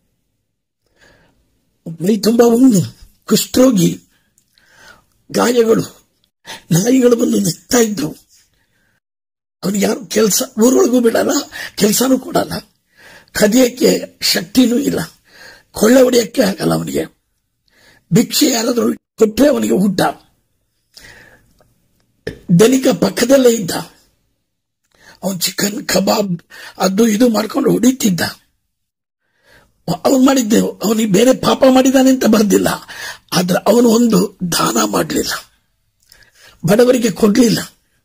Speaker 1: ಮೈ ತುಂಬಾ ಹುಣ್ಣು ಕುಷ್ಠರೋಗಿ ಗಾಯಗಳು ನಾಯಿಗಳು ಬಂದು ನೆಕ್ತಾ ಇದ್ರು ಅವನಿಗೆ ಯಾರು ಕೆಲಸ ಊರೊಳಗೂ ಬಿಡಲ್ಲ ಕೆಲಸನೂ ಕೊಡಲ್ಲ ಕದಿಯಕ್ಕೆ ಶಕ್ತಿನೂ ಇಲ್ಲ ಕೊಳ್ಳೆ ಹೊಡೆಯಕ್ಕೆ ಆಗಲ್ಲ ಅವನಿಗೆ ಭಿಕ್ಷೆ ಯಾರಾದ್ರೂ ಕೊಟ್ಟರೆ ಅವನಿಗೆ ಊಟ ಧನಿಕ ಪಕ್ಕದಲ್ಲೇ ಇದ್ದ ಅವನ್ ಚಿಕನ್ ಕಬಾಬ್ ಅದು ಇದು ಮಾಡ್ಕೊಂಡು ಹೊಡಿತಿದ್ದ ಅವನು ಮಾಡಿದ್ದೆ ಅವನಿಗೆ ಬೇರೆ ಪಾಪ ಮಾಡಿದ್ದಾನೆ ಅಂತ ಬರ್ದಿಲ್ಲ ಆದ್ರೆ ಅವನು ಒಂದು ದಾನ ಮಾಡಲಿಲ್ಲ ಬಡವರಿಗೆ ಕೊಡ್ಲಿಲ್ಲ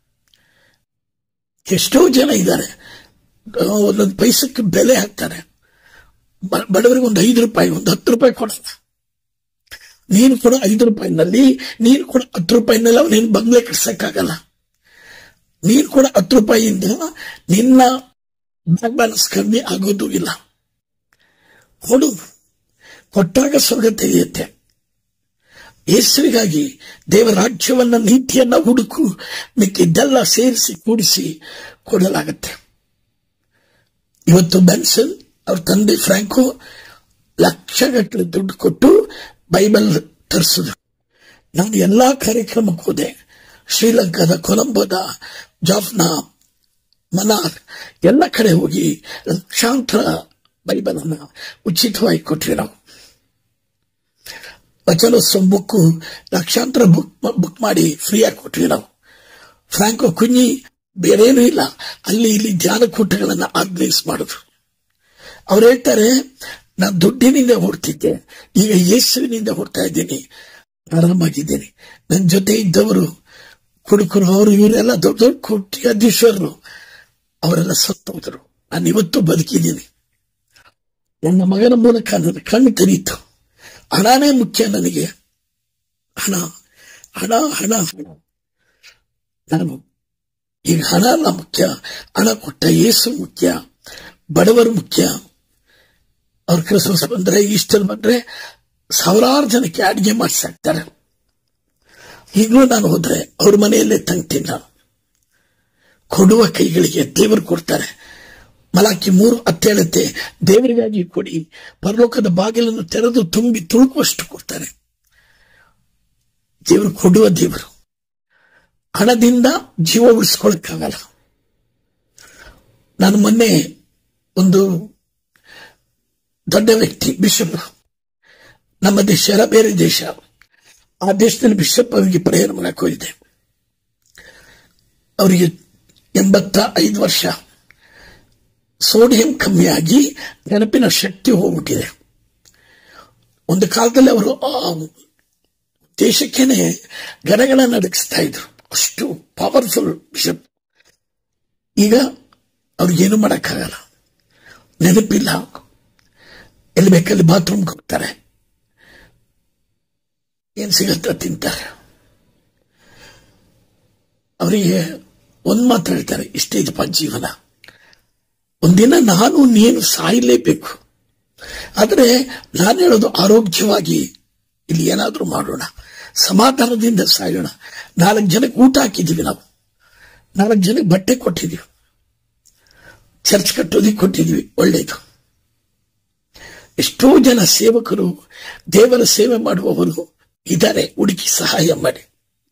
Speaker 1: ಎಷ್ಟೋ ಜನ ಇದ್ದಾರೆ ಒಂದೊಂದು ಪೈಸಕ್ಕೆ ಬೆಲೆ ಹಾಕ್ತಾರೆ ಬ- ಬಡವರಿಗೆ ಒಂದು ಐದು ರೂಪಾಯಿ ಒಂದು ಹತ್ತು ರೂಪಾಯಿ ಕೊಡಲ್ಲ ನೀನು ಕೊಡೋ ಐದು ರೂಪಾಯಿನಲ್ಲಿ ನೀನು ಕೊಡೋ ಹತ್ತು ರೂಪಾಯಿನಲ್ಲಿ ನೀನು ಬಂಗ್ಲೆ ಕಟ್ಸಕ್ಕಾಗಲ್ಲ ನೀನು ಕೊಡೋ ಹತ್ತು ರೂಪಾಯಿಯಿಂದ ನಿನ್ನ ಬ್ಯಾಂಕ್ ಬ್ಯಾಲೆನ್ಸ್ ಕಮ್ಮಿ ಆಗೋದು ಇಲ್ಲ ಕೊಡು ಕೊಟ್ಟಾಗ ಸ್ವರ್ಗ ತೆಗೆಯುತ್ತೆ ಯೇಸುವಿಗಾಗಿ ದೇವರ ರಾಜ್ಯವನ್ನ ನೀತಿಯನ್ನ ಹುಡುಕು ಮಿಕ್ಕಿದ್ದೆಲ್ಲ ಸೇರಿಸಿ ಕೂಡಿಸಿ ಕೊಡಲಾಗತ್ತೆ ಇವತ್ತು ಬೆನ್ಸನ್ ಅವ್ರ ತಂದೆ ಫ್ರಾಂಕೋ ಲಕ್ಷಗಟ್ಟಲೆ ದುಡ್ಡು ಕೊಟ್ಟು ಬೈಬಲ್ ತರಿಸಿದ್ರು ನಾನು ಎಲ್ಲಾ ಕಾರ್ಯಕ್ರಮಕ್ಕೆ ಹೋದೆ ಶ್ರೀಲಂಕಾದ ಕೊಲಂಬೋದ ಜಾಫ್ನಾ ಮನಾರ್ ಎಲ್ಲ ಕಡೆ ಹೋಗಿ ಲಕ್ಷಾಂತರ ಬೈಬಲ್ ಅನ್ನ ಉಚಿತವಾಗಿ ಕೊಟ್ವಿ ನಾವು ವಚನೋತ್ಸವ ಬುಕ್ ಲಕ್ಷಾಂತರ ಬುಕ್ ಬುಕ್ ಮಾಡಿ ಫ್ರೀಯಾಗಿ ಕೊಟ್ವಿ ನಾವು ಫ್ರಾಂಕೋ ಕುഞ്ഞಿ ಬೇರೇನೂ ಇಲ್ಲ ಅಲ್ಲಿ ಇಲ್ಲಿ ಧ್ಯಾನಕೂಟಗಳನ್ನ ಆರ್ಗನೈಸ್ ಮಾಡಿದ್ರು ಅವ್ರು ಹೇಳ್ತಾರೆ ನಾನು ದುಡ್ಡಿನಿಂದ ಹೊಡ್ತಿದ್ದೆ ಈಗ ಯೇಸುವಿನಿಂದ ಹೊಡ್ತಾ ಇದ್ದೀನಿ ಆರಾಮಾಗಿದ್ದೀನಿ ನನ್ನ ಜೊತೆ ಇದ್ದವರು ಕುಡುಕರು ಅವರು ಇವರೆಲ್ಲ ದೊಡ್ಡ ದೊಡ್ಡ ಕೋಟ್ಯಾಧೀಶ್ವರರು ಅವರೆಲ್ಲ ಸತ್ತೋದ್ರು ನಾನು ಇವತ್ತು ಬದುಕಿದ್ದೀನಿ ನನ್ನ ಮಗನ ಮೂಲಕ ನನ್ನ ಕಣ್ಣು ತೆರೀತು ಹಣನೇ ಮುಖ್ಯ ನನಗೆ ಹಣ ಹಣ ಹಣ ಹಣ ನಾನು ಈಗ ಹಣ ಅಲ್ಲ ಮುಖ್ಯ ಹಣ ಕೊಟ್ಟ ಯೇಸು ಮುಖ್ಯ ಬಡವರು ಮುಖ್ಯ ಅವ್ರ ಕ್ರಿಸ್ಮಸ್ ಬಂದ್ರೆ ಈಸ್ಟರ್ ಬಂದ್ರೆ ಸಾವಿರಾರು ಜನಕ್ಕೆ ಅಡಿಗೆ ಮಾಡಿಸಾಕ್ತಾರೆ ಈಗಲೂ ನಾನು ಹೋದ್ರೆ ಅವ್ರ ಮನೆಯಲ್ಲೇ ತಂಗ್ತೀನಿ ನಾನು ಕೊಡುವ ಕೈಗಳಿಗೆ ದೇವರು ಕೊಡ್ತಾರೆ ಮಲಾಕಿ ಮೂರು ಹತ್ತೇಳುತ್ತೆ ದೇವರಿಗಾಗಿ ಕೊಡಿ ಪರಲೋಕದ ಬಾಗಿಲನ್ನು ತೆರೆದು ತುಂಬಿ ತುಳುಕುವಷ್ಟು ಕೊಡ್ತಾರೆ ದೇವರು ಕೊಡುವ ದೇವರು ಹಣದಿಂದ ಜೀವ ಉಳಿಸ್ಕೊಳಕ್ಕಾಗಲ್ಲ ನಾನು ಮೊನ್ನೆ ಒಂದು ದೊಡ್ಡ ವ್ಯಕ್ತಿ ಬಿಷಪ್ ನಮ್ಮ ದೇಶ ಅಲ್ಲ, ಬೇರೆ ದೇಶ ಆ ದೇಶದಲ್ಲಿ ಬಿಷಪ್ ಅವರಿಗೆ ಪ್ರೇಯರ್ ಮಾಡಕ್ಕೆ ಹೋಗಿದ್ದೆ ಅವರಿಗೆ ಎಂಬತ್ತ ಐದು ವರ್ಷ ಸೋಡಿಯಂ ಕಮ್ಮಿಯಾಗಿ ನೆನಪಿನ ಶಕ್ತಿ ಹೋಗ್ಬಿಟ್ಟಿದೆ ಒಂದು ಕಾಲದಲ್ಲಿ ಅವರು ಆ ದೇಶಕ್ಕೇನೆ ಗಣಗಳ ನಡಗಿಸ್ತಾ ಇದ್ರು ಅಷ್ಟು ಪವರ್ಫುಲ್ ಬಿಷಪ್ ಈಗ ಅವ್ರಿಗೇನು ಮಾಡಕ್ಕಾಗಲ್ಲ ನೆನಪಿಲ್ಲ ಎಲ್ಲಿ ಬೇಕಲ್ಲಿ ಬಾತ್ರೂಮ್ಗೆ ಹೋಗ್ತಾರೆ ಏನ್ ಸಿಗತ್ತ ತಿಂತಾರೆ ಅವರಿಗೆ ಒಂದ್ ಮಾತು ಹೇಳ್ತಾರೆ ಇಷ್ಟೇ ಇದಪ್ಪ ಜೀವನ ಒಂದಿನ ನಾನು ನೀನು ಸಾಯಲೇಬೇಕು ಆದರೆ ನಾನು ಹೇಳೋದು ಆರೋಗ್ಯವಾಗಿ ಇಲ್ಲಿ ಏನಾದ್ರೂ ಮಾಡೋಣ ಸಮಾಧಾನದಿಂದ ಸಾಯೋಣ ನಾಲ್ಕು ಜನಕ್ಕೆ ಊಟ ಹಾಕಿದ್ದೀವಿ ನಾವು ನಾಲ್ಕು ಜನಕ್ಕೆ ಬಟ್ಟೆ ಕೊಟ್ಟಿದ್ದೀವಿ ಚರ್ಚ್ ಕಟ್ಟೋದಿಕ್ಕೆ ಕೊಟ್ಟಿದ್ದೀವಿ ಒಳ್ಳೇದು ಎಷ್ಟೋ ಜನ ಸೇವಕರು ದೇವರ ಸೇವೆ ಮಾಡುವವರು ಇದ್ದಾರೆ ಹುಡುಕಿ ಸಹಾಯ ಮಾಡಿ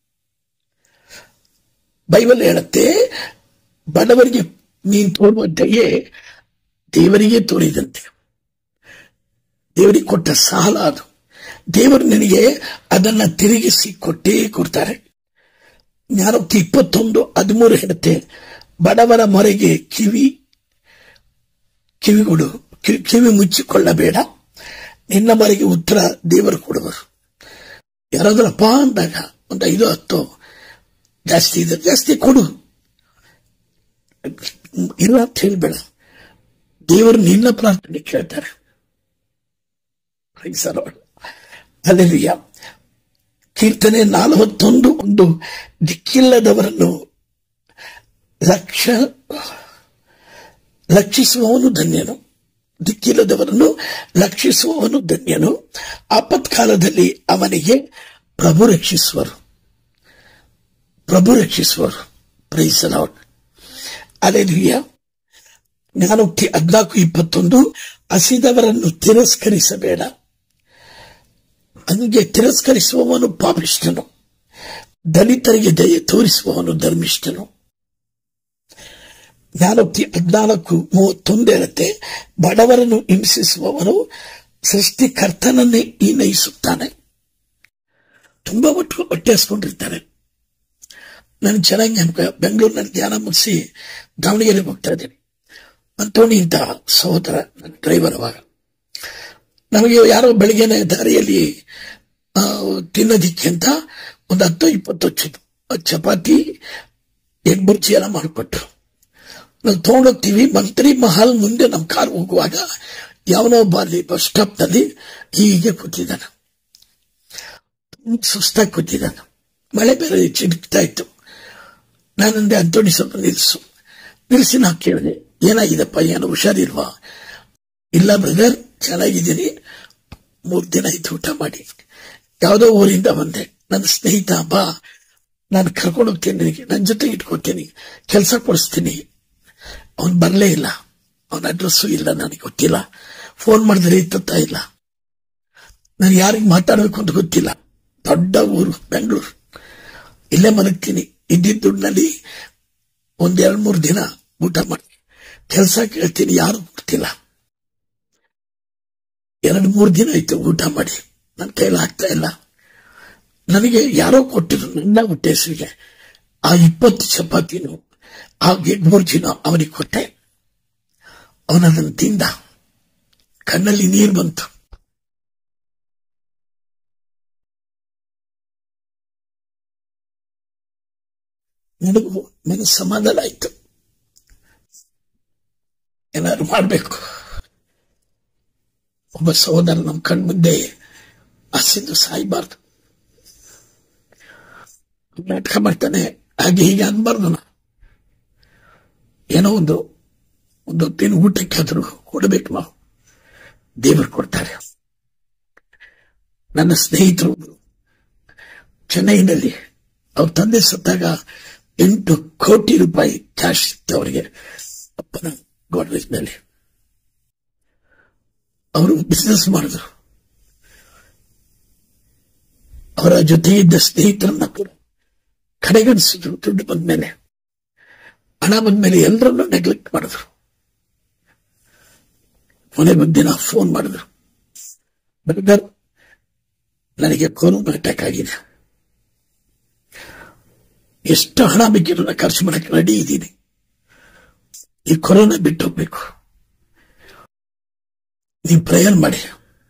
Speaker 1: ಬೈಬಲ್ ಹೇಳುತ್ತೆ ಬಡವರಿಗೆ ನೀನು ತೋರುವ ದಯೆ ದೇವರಿಗೆ ತೋರಿದಂತೆ ದೇವರಿಗೆ ಕೊಟ್ಟ ಸಾಲ ಅದು ದೇವರು ನಿನಗೆ ಅದನ್ನ ತಿರುಗಿಸಿ ಕೊಟ್ಟೇ ಕೊಡ್ತಾರೆ ಜ್ಞಾನೋಕ್ತಿ ಇಪ್ಪತ್ತೊಂದು ಹದಿಮೂರು ಹೇಳುತ್ತೆ ಬಡವರ ಮೊರೆಗೆ ಕಿವಿ ಕಿವಿಗೊಡು ಕಿ- ಕಿವಿ ಮುಚ್ಚಿಕೊಳ್ಳಬೇಡ ನಿನ್ನ ಮರೆಗೆ ಉತ್ತರ ದೇವರು ಕೊಡುವರು ಯಾರಾದ್ರಪ್ಪ ಅಂದಾಗ ಒಂದು ಐದು ಹತ್ತು ಜಾಸ್ತಿ ಇದೆ ಜಾಸ್ತಿ ಕೊಡು ಇಲ್ಲ ಅಂತ ಹೇಳ್ಬೇಡ ದೇವರು ನಿನ್ನ ಪ್ರಾರ್ಥನೆ ಕೇಳ್ತಾರೆ ಅಲ್ಲೆಲಿಯ ಕೀರ್ತನೆ ನಲವತ್ತೊಂದು ಒಂದು ದಿಕ್ಕಿಲ್ಲದವರನ್ನು ಲಕ್ಷ ಲಕ್ಷಿಸುವವನು ಧನ್ಯನು ದಿಕ್ಕಿಲ್ಲದವರನ್ನು ಲಕ್ಷಿಸುವವನು ಧನ್ಯನು ಆಪತ್ಕಾಲದಲ್ಲಿ ಅವನಿಗೆ ಪ್ರಭು ರಕ್ಷಿಸುವರು ಪ್ರಭು ರಕ್ಷಿಸುವರು ಪ್ರೈಸಲಾಡ್ ಅಲೆಲಿಯ ಜ್ಞಾನೋಕ್ತಿ ಹದ್ನಾಲ್ಕು ಇಪ್ಪತ್ತೊಂದು ಹಸಿದವರನ್ನು ತಿರಸ್ಕರಿಸಬೇಡ ಹಂಗೆ ತಿರಸ್ಕರಿಸುವವನು ಪಾಪಿಷ್ಠನು ದಲಿತರಿಗೆ ದಯೆ ತೋರಿಸುವವನು ಧರ್ಮಿಷ್ಠನು ಜ್ಞಾನೋಕ್ತಿ ಹದ್ನಾಲ್ಕು ಮೂವತ್ತೊಂದು ಹೇಳುತ್ತೆ ಬಡವರನ್ನು ಹಿಂಸಿಸುವವನು ಸೃಷ್ಟಿಕರ್ತನನ್ನೇ ಈನಯಿಸುತ್ತಾನೆ ತುಂಬಾ ಒಟ್ಟು ಹೊಟ್ಟೆ ಹಸ್ಕೊಂಡಿರ್ತಾರೆ ನಾನು ಚೆನ್ನಾಗಿ ನೆನಪು ಬೆಂಗಳೂರಿನಲ್ಲಿ ಧ್ಯಾನ ಮುಗಿಸಿ ದಾವಣಗೆರೆಗೆ ಹೋಗ್ತಾ ಇದ್ದೀನಿ ಅಂತೋಣಿ ಅಂತ ಸಹೋದರ ನನ್ನ ಡ್ರೈವರ್ ಅವಾಗ ನಮಗೆ ಯಾರೋ ಬೆಳಿಗ್ಗೆನೆ ದಾರಿಯಲ್ಲಿ ಆ, ತಿನ್ನೋದಿಕ್ಕೆ ಅಂತ ಒಂದು ಹತ್ತು ಇಪ್ಪತ್ತು ಹಚ್ಚಿದ್ದು ಚಪಾತಿ ಎಗ್ ಬುರ್ಜಿ ಎಲ್ಲ ಮಾಡಿಕೊಟ್ರು ನಾವು ತಗೊಂಡೋಗ್ತೀವಿ ಮಂತ್ರಿ ಮಹಲ್ ಮುಂದೆ ನಮ್ಮ ಕಾರ್ ಹೋಗುವಾಗ ಯಾವನೋ ಒಬ್ಬ ಅಲ್ಲಿ ಬಸ್ ಸ್ಟಾಪ್ ನಲ್ಲಿ ಹೀಗೆ ಕೂತಿದ್ದಾನೆ ಸುಸ್ತಾಗಿ ಕೂತಿದ್ದಾನೆ ಮಳೆ ಬೇರೆ ಚಿಡುಕ್ತಾ ಇತ್ತು ನಾನಂದೆ ಅಂತೋಣಿ ಸ್ವಲ್ಪ ನಿಲ್ಸು ನಿಲ್ಸಿ ನಾ ಕೇಳಿದೆ ಏನಾಗಿದೆಪ್ಪ ಏನು ಹುಷಾರಿಲ್ವಾ ಇಲ್ಲ ಬ್ರದರ್ ಚೆನ್ನಾಗಿದ್ದೀನಿ ಮೂರ್ ದಿನ ಆಯ್ತು ಊಟ ಮಾಡಿ ಯಾವುದೋ ಊರಿಂದ ಬಂದೆ ನನ್ನ ಸ್ನೇಹಿತ ಬಾ ನಾನು ಕರ್ಕೊಂಡು ಹೋಗ್ತೀನಿ ನಿನಗೆ ನನ್ನ ಜೊತೆ ಇಟ್ಕೊತೀನಿ ಕೆಲಸ ಕೊಡಿಸ್ತೀನಿ ಅವನು ಬರಲೇ ಇಲ್ಲ ಅವನ ಅಡ್ರೆಸ್ಸು ಇಲ್ಲ ನನಗೆ ಗೊತ್ತಿಲ್ಲ ಫೋನ್ ಮಾಡಿದ್ರೆ ಎತ್ತುತ್ತಾ ಇಲ್ಲ ನಾನು ಯಾರಿಗೆ ಮಾತಾಡಬೇಕು ಅಂತ ಗೊತ್ತಿಲ್ಲ ದೊಡ್ಡ ಊರು ಬೆಂಗಳೂರು ಇಲ್ಲೇ ಮಲಗ್ತೀನಿ ಇದ್ದಿದ್ದ ದುಡ್ಡಿನಲ್ಲಿ ಒಂದೆರಡು ಮೂರು ದಿನ ಊಟ ಮಾಡಿ ಕೆಲಸ ಕೇಳ್ತೀನಿ ಯಾರು ಕೊಡ್ತಿಲ್ಲ ಎರಡು ಮೂರು ದಿನ ಆಯ್ತು ಊಟ ಮಾಡಿ ನನ್ನ ಕೈಲಿ ಆಗ್ತಾ ಇಲ್ಲ ನನಗೆ ಯಾರೋ ಕೊಟ್ಟಿದ್ರು ನನ್ನ ಹೊಟ್ಟೆ ಹೆಸರಿಗೆ ಆ ಇಪ್ಪತ್ತು ಚಪಾತಿನೂ ಆ ಗೆಡ್ಮೂರ್ಜಿನೋ ಅವನಿಗೆ ಕೊಟ್ಟೆ ಅವನದನ್ನು ತಿಂದ ಕಣ್ಣಲ್ಲಿ ನೀರು ಬಂತು ನನಗೂ ಮನಸ್ಸು ಸಮಾಧಾನ ಆಯ್ತು ಏನಾದ್ರು ಮಾಡಬೇಕು ಒಬ್ಬ ಸಹೋದರ ನಮ್ಮ ಕಣ್ ಮುಂದೆ ಹಸಿದು ಸಾಯ್ಬಾರ್ದು ನಾಟಕ ಮಾಡ್ತಾನೆ ಹಾಗೆ ಹೀಗೆ ಅನ್ಬಾರ್ದು ನಾ ಏನೋ ಒಂದು ಒಂದು ಹೊತ್ತಿನ ಊಟಕ್ಕಾದ್ರೂ ಕೊಡಬೇಕು ನಾವು ದೇವರು ಕೊಡ್ತಾರೆ ನನ್ನ ಸ್ನೇಹಿತರು ಚೆನ್ನೈನಲ್ಲಿ ಅವ್ರ ತಂದೆ ಸತ್ತಾಗ ಎಂಟು ಕೋಟಿ ರೂಪಾಯಿ ಕ್ಯಾಶ್ ಇತ್ತು ಅವರಿಗೆ ಅಪ್ಪನ ಗೋಡ್ರೇಜ್ನಲ್ಲಿ ಅವರು ಬಿಸ್ನೆಸ್ ಮಾಡಿದ್ರು ಅವರ ಜೊತೆ ಇದ್ದ ಸ್ನೇಹಿತರನ್ನ ಕೂಡ ಕಡೆಗಣಿಸಿದ್ರು ದುಡ್ಡು ಬಂದ್ಮೇಲೆ ಹಣ ಬಂದ್ಮೇಲೆ ಎಲ್ಲರನ್ನೂ ನೆಗ್ಲೆಕ್ಟ್ ಮಾಡಿದ್ರು ಕೊನೆ ದಿನ ಫೋನ್ ಮಾಡಿದ್ರು ಬ್ರದರ್ ನನಗೆ ಕೊರೋನಾ ಅಟ್ಯಾಕ್ ಆಗಿದೆ ಎಷ್ಟು ಹಣ ಬೇಕಿದ್ರು ನಾನು ಖರ್ಚು ಮಾಡಕ್ಕೆ ರೆಡಿ ಇದ್ದೀನಿ ಈ ಕೊರೋನಾ ಬಿಟ್ಟು ಹೋಗ್ಬೇಕು ನೀವು ಪ್ರೇಯರ್ ಮಾಡಿ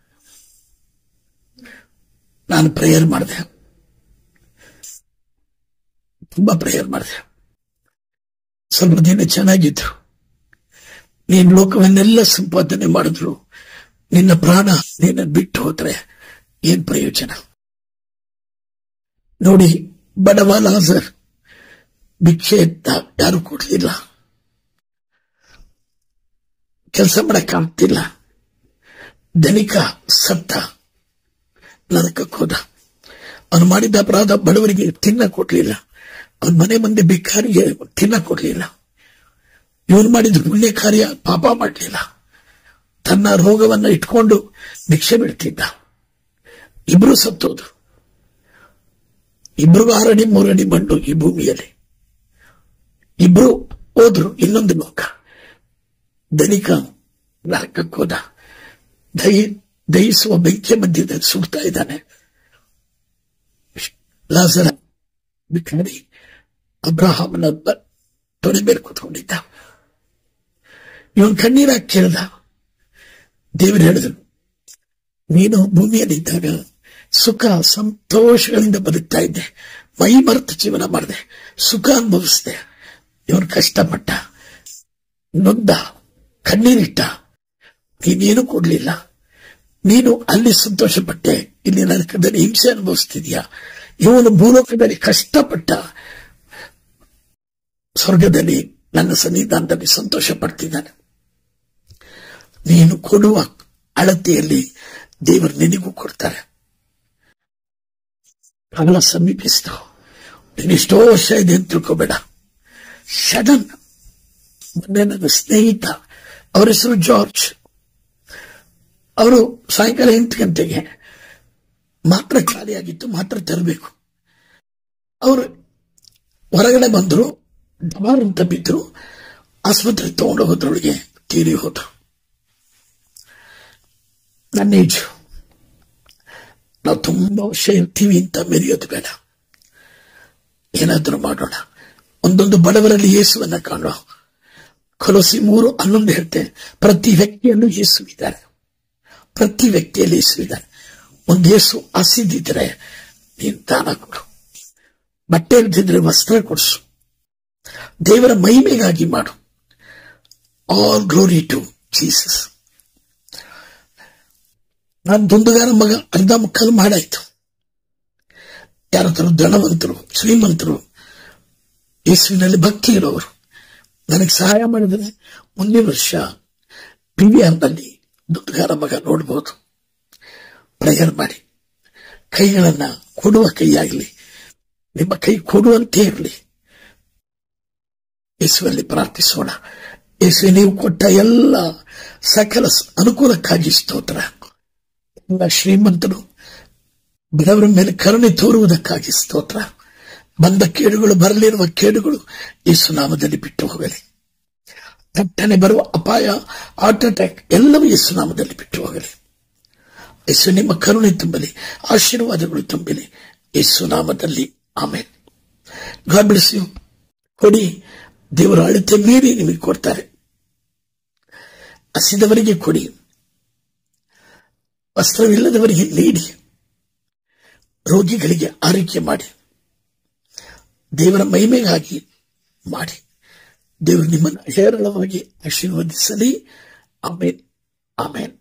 Speaker 1: ನಾನು ಪ್ರೇಯರ್ ಮಾಡಿದೆ ತುಂಬಾ ಪ್ರೇಯರ್ ಮಾಡಿದೆ ಸ್ವಲ್ಪ ದಿನ ಚೆನ್ನಾಗಿದ್ರು ನೀನು ಲೋಕವನ್ನೆಲ್ಲ ಸಂಪಾದನೆ ಮಾಡಿದ್ರು ನಿನ್ನ ಪ್ರಾಣ ನಿನ್ನ ಬಿಟ್ಟು ಹೋದ್ರೆ ಏನ್ ಪ್ರಯೋಜನ ನೋಡಿ ಬಡವ ಲಾಸರ್ ಭಿಕ್ಷೆ ಎತ್ತ ಯಾರು ಕೊಡ್ಲಿಲ್ಲ ಕೆಲಸ ಮಾಡಕ್ಕಾಗ್ತಿಲ್ಲ ಧನಿಕ ಸತ್ತ ನರಕಕ್ಕೆ ಹೋದ ಅವನು ಮಾಡಿದ ಅಪರಾಧ ಬಡವರಿಗೆ ತಿನ್ನ ಕೊಡ್ಲಿಲ್ಲ ಅವನ ಮನೆ ಮುಂದೆ ಭಿಕಾರಿಗೆ ತಿನ್ನ ಕೊಡ್ಲಿಲ್ಲ ಇವನು ಮಾಡಿದ ಪುಣ್ಯ ಕಾರ್ಯ ಪಾಪ ಮಾಡಲಿಲ್ಲ ತನ್ನ ರೋಗವನ್ನ ಇಟ್ಕೊಂಡು ಭಿಕ್ಷೆ ಬಿಡ್ತಿದ್ದ ಇಬ್ರು ಸತ್ತೋದ್ರು ಇಬ್ರಿಗೂ ಆರಡಿ ಮೂರಡಿ ಮಣ್ಣು ಈ ಭೂಮಿಯಲ್ಲಿ ಇಬ್ರು ಹೋದ್ರು ಇನ್ನೊಂದು ಲೋಕ ಧನಿಕ ನರಕಕ್ಕೆ ಹೋದ ದೈ ದಯಿಸುವ ಬೆಂಕಿಯ ಮಧ್ಯದಲ್ಲಿ ಸುಡ್ತಾ ಇದ್ದಾನೆ ಲಾಸರ ಬಿಕಾರಿ ಅಬ್ರಹಾಮನ ಬ- ತೊಡೆ ಮೇಲೆ ಕೂತ್ಕೊಂಡಿದ್ದ ಇವನ್ ಕಣ್ಣೀರ ಕೇಳ್ದ ದೇವರು ಹೇಳಿದ್ರು ನೀನು ಭೂಮಿಯಲ್ಲಿದ್ದಾಗ ಸುಖ ಸಂತೋಷಗಳಿಂದ ಬದುಕ್ತಾ ಇದ್ದೆ ಮೈ ಮರೆತು ಜೀವನ ಮಾಡಿದೆ ಸುಖ ಅನುಭವಿಸಿದೆ ಇವನು ಕಷ್ಟಪಟ್ಟ ನೊಂದ ಕಣ್ಣೀರಿಟ್ಟ ನೀನೇನು ಕೊಡ್ಲಿಲ್ಲ ನೀನು ಅಲ್ಲಿ ಸಂತೋಷ ಪಟ್ಟೆ ಇಲ್ಲಿ ನರಕದಲ್ಲಿ ಹಿಂಸೆ ಅನುಭವಿಸ್ತಿದ್ಯಾ ಇವನು ಭೂಲೋಕದಲ್ಲಿ ಕಷ್ಟಪಟ್ಟ ಸ್ವರ್ಗದಲ್ಲಿ ನನ್ನ ಸನ್ನಿಧಾನದಲ್ಲಿ ಸಂತೋಷ ಪಡ್ತಿದ್ದಾನೆ ನೀನು ಕೊಡುವ ಅಳತೆಯಲ್ಲಿ ದೇವರು ನಿನಗೂ ಕೊಡ್ತಾರೆ ಕಾಲ ಸಮೀಪಿಸ್ತು ನೀನೆಷ್ಟೋ ವರ್ಷ ಇದೆ ಅಂತ ತಿಳ್ಕೋಬೇಡ ಸಡನ್ ಮೊನ್ನೆ ನನ್ನ ಸ್ನೇಹಿತ ಅವರ ಹೆಸರು ಜಾರ್ಜ್ ಅವರು ಸಾಯಂಕಾಲ ಎಂಟು ಗಂಟೆಗೆ ಮಾತ್ರ ಖಾಲಿಯಾಗಿತ್ತು ಮಾತ್ರ ತರಬೇಕು ಅವರು ಹೊರಗಡೆ ಬಂದರು ಡಮಾರ್ ಅಂತ ಬಿದ್ದರು ಆಸ್ಪತ್ರೆಗೆ ತಗೊಂಡು ಹೋದ್ರೊಳಗೆ ತೀರಿ ಹೋದ್ರು ನನ್ನ ಏಜು ನಾವು ತುಂಬಾ ವರ್ಷ ಇರ್ತೀವಿ ಅಂತ ಮೆರೆಯೋದು ಬೇಡ ಏನಾದರೂ ಮಾಡೋಣ ಒಂದೊಂದು ಬಡವರಲ್ಲಿ ಯೇಸುವನ್ನ ಕಾಣೋ ಕೊಲಸಿ ಮೂರು ಹನ್ನೊಂದು ಹೇಳ್ತೆ ಪ್ರತಿ ವ್ಯಕ್ತಿಯಲ್ಲೂ ಯೇಸು ಇದ್ದಾರೆ ಪ್ರತಿ ವ್ಯಕ್ತಿಯಲ್ಲಿ ಯೇಸು ಇದ್ದಾರೆ ಒಂದು ಯೇಸು ಹಸಿದಿದ್ರೆ ನೀನು ದಾನ ಕೊಡು ಬಟ್ಟೆ ಇಲ್ದಿದ್ರೆ ವಸ್ತ್ರ ಕೊಡಿಸು ದೇವರ ಮಹಿಮೆಗಾಗಿ ಮಾಡು ಆಲ್ ಗ್ಲೋರಿ ಟು ಜೀಸಸ್ ನಾನು ದುಂದುಗಾರ ಮಗ ಅರ್ಧ ಮುಕ್ಕಲು ಮಾಡಾಯ್ತು ಯಾರ ತರ ಧನವಂತರು ಶ್ರೀಮಂತರು ಯೇಸುವಿನಲ್ಲಿ ಭಕ್ತಿ ಇರೋರು ನನಗೆ ಸಹಾಯ ಮಾಡಿದರೆ ಮುಂದಿನ ವರ್ಷ ಪಿ ವಿ ಆರ್ನಲ್ಲಿ ದುಡ್ಡುಗಾರ ಮಗ ನೋಡ್ಬೋದು ಪ್ರೇಯರ್ ಮಾಡಿ ಕೈಗಳನ್ನ ಕೊಡುವ ಕೈಯಾಗಲಿ ನಿಮ್ಮ ಕೈ ಕೊಡುವಂತೆ ಇರಲಿ ಯೇಸುವಲ್ಲಿ ಪ್ರಾರ್ಥಿಸೋಣ ಯೇಸು ನೀವು ಕೊಟ್ಟ ಎಲ್ಲ ಸಕಲ ಅನುಕೂಲಕ್ಕಾಗಿ ಸ್ತೋತ್ರ ಎಲ್ಲ ಶ್ರೀಮಂತರು ಬಡವರ ಮೇಲೆ ಕರುಣೆ ತೋರುವುದಕ್ಕಾಗಿ ಸ್ತೋತ್ರ ಬಂದ ಕೇಡುಗಳು ಬರಲಿರುವ ಕೇಡುಗಳು ಯೇಸು ನಾಮದಲ್ಲಿ ಬಿಟ್ಟು ಹೋಗಲಿ ತಟ್ಟನೆ ಬರುವ ಅಪಾಯ ಹಾರ್ಟ್ ಅಟ್ಯಾಕ್ ಎಲ್ಲವೂ ಯೇಸು ನಾಮದಲ್ಲಿ ಬಿಟ್ಟು ಹೋಗಲಿ ಯೇಸು ನಿಮ್ಮ ಕರುಣೆ ತುಂಬಲಿ ಆಶೀರ್ವಾದಗಳು ತುಂಬಲಿ ಯೇಸು ನಾಮದಲ್ಲಿ ಆಮೇಲೆ ಗಾಡ್ ಬ್ಲೆಸ್ ಯು ಕೊಡಿ ದೇವರ ಅಳತೆ ಮೀರಿ ನಿಮಗೆ ಕೊಡ್ತಾರೆ ಹಸಿದವರಿಗೆ ಕೊಡಿ ವಸ್ತ್ರವಿಲ್ಲದವರಿಗೆ ನೀಡಿ ರೋಗಿಗಳಿಗೆ ಆರೈಕೆ ಮಾಡಿ ದೇವರ ಮಹಿಮೆಗಾಗಿ ಮಾಡಿ ದೇವರು ನಿಮ್ಮನ್ನು ಹೇರಳವಾಗಿ ಆಶೀರ್ವದಿಸಲಿ ಆಮೇನ್ ಆಮೇನ್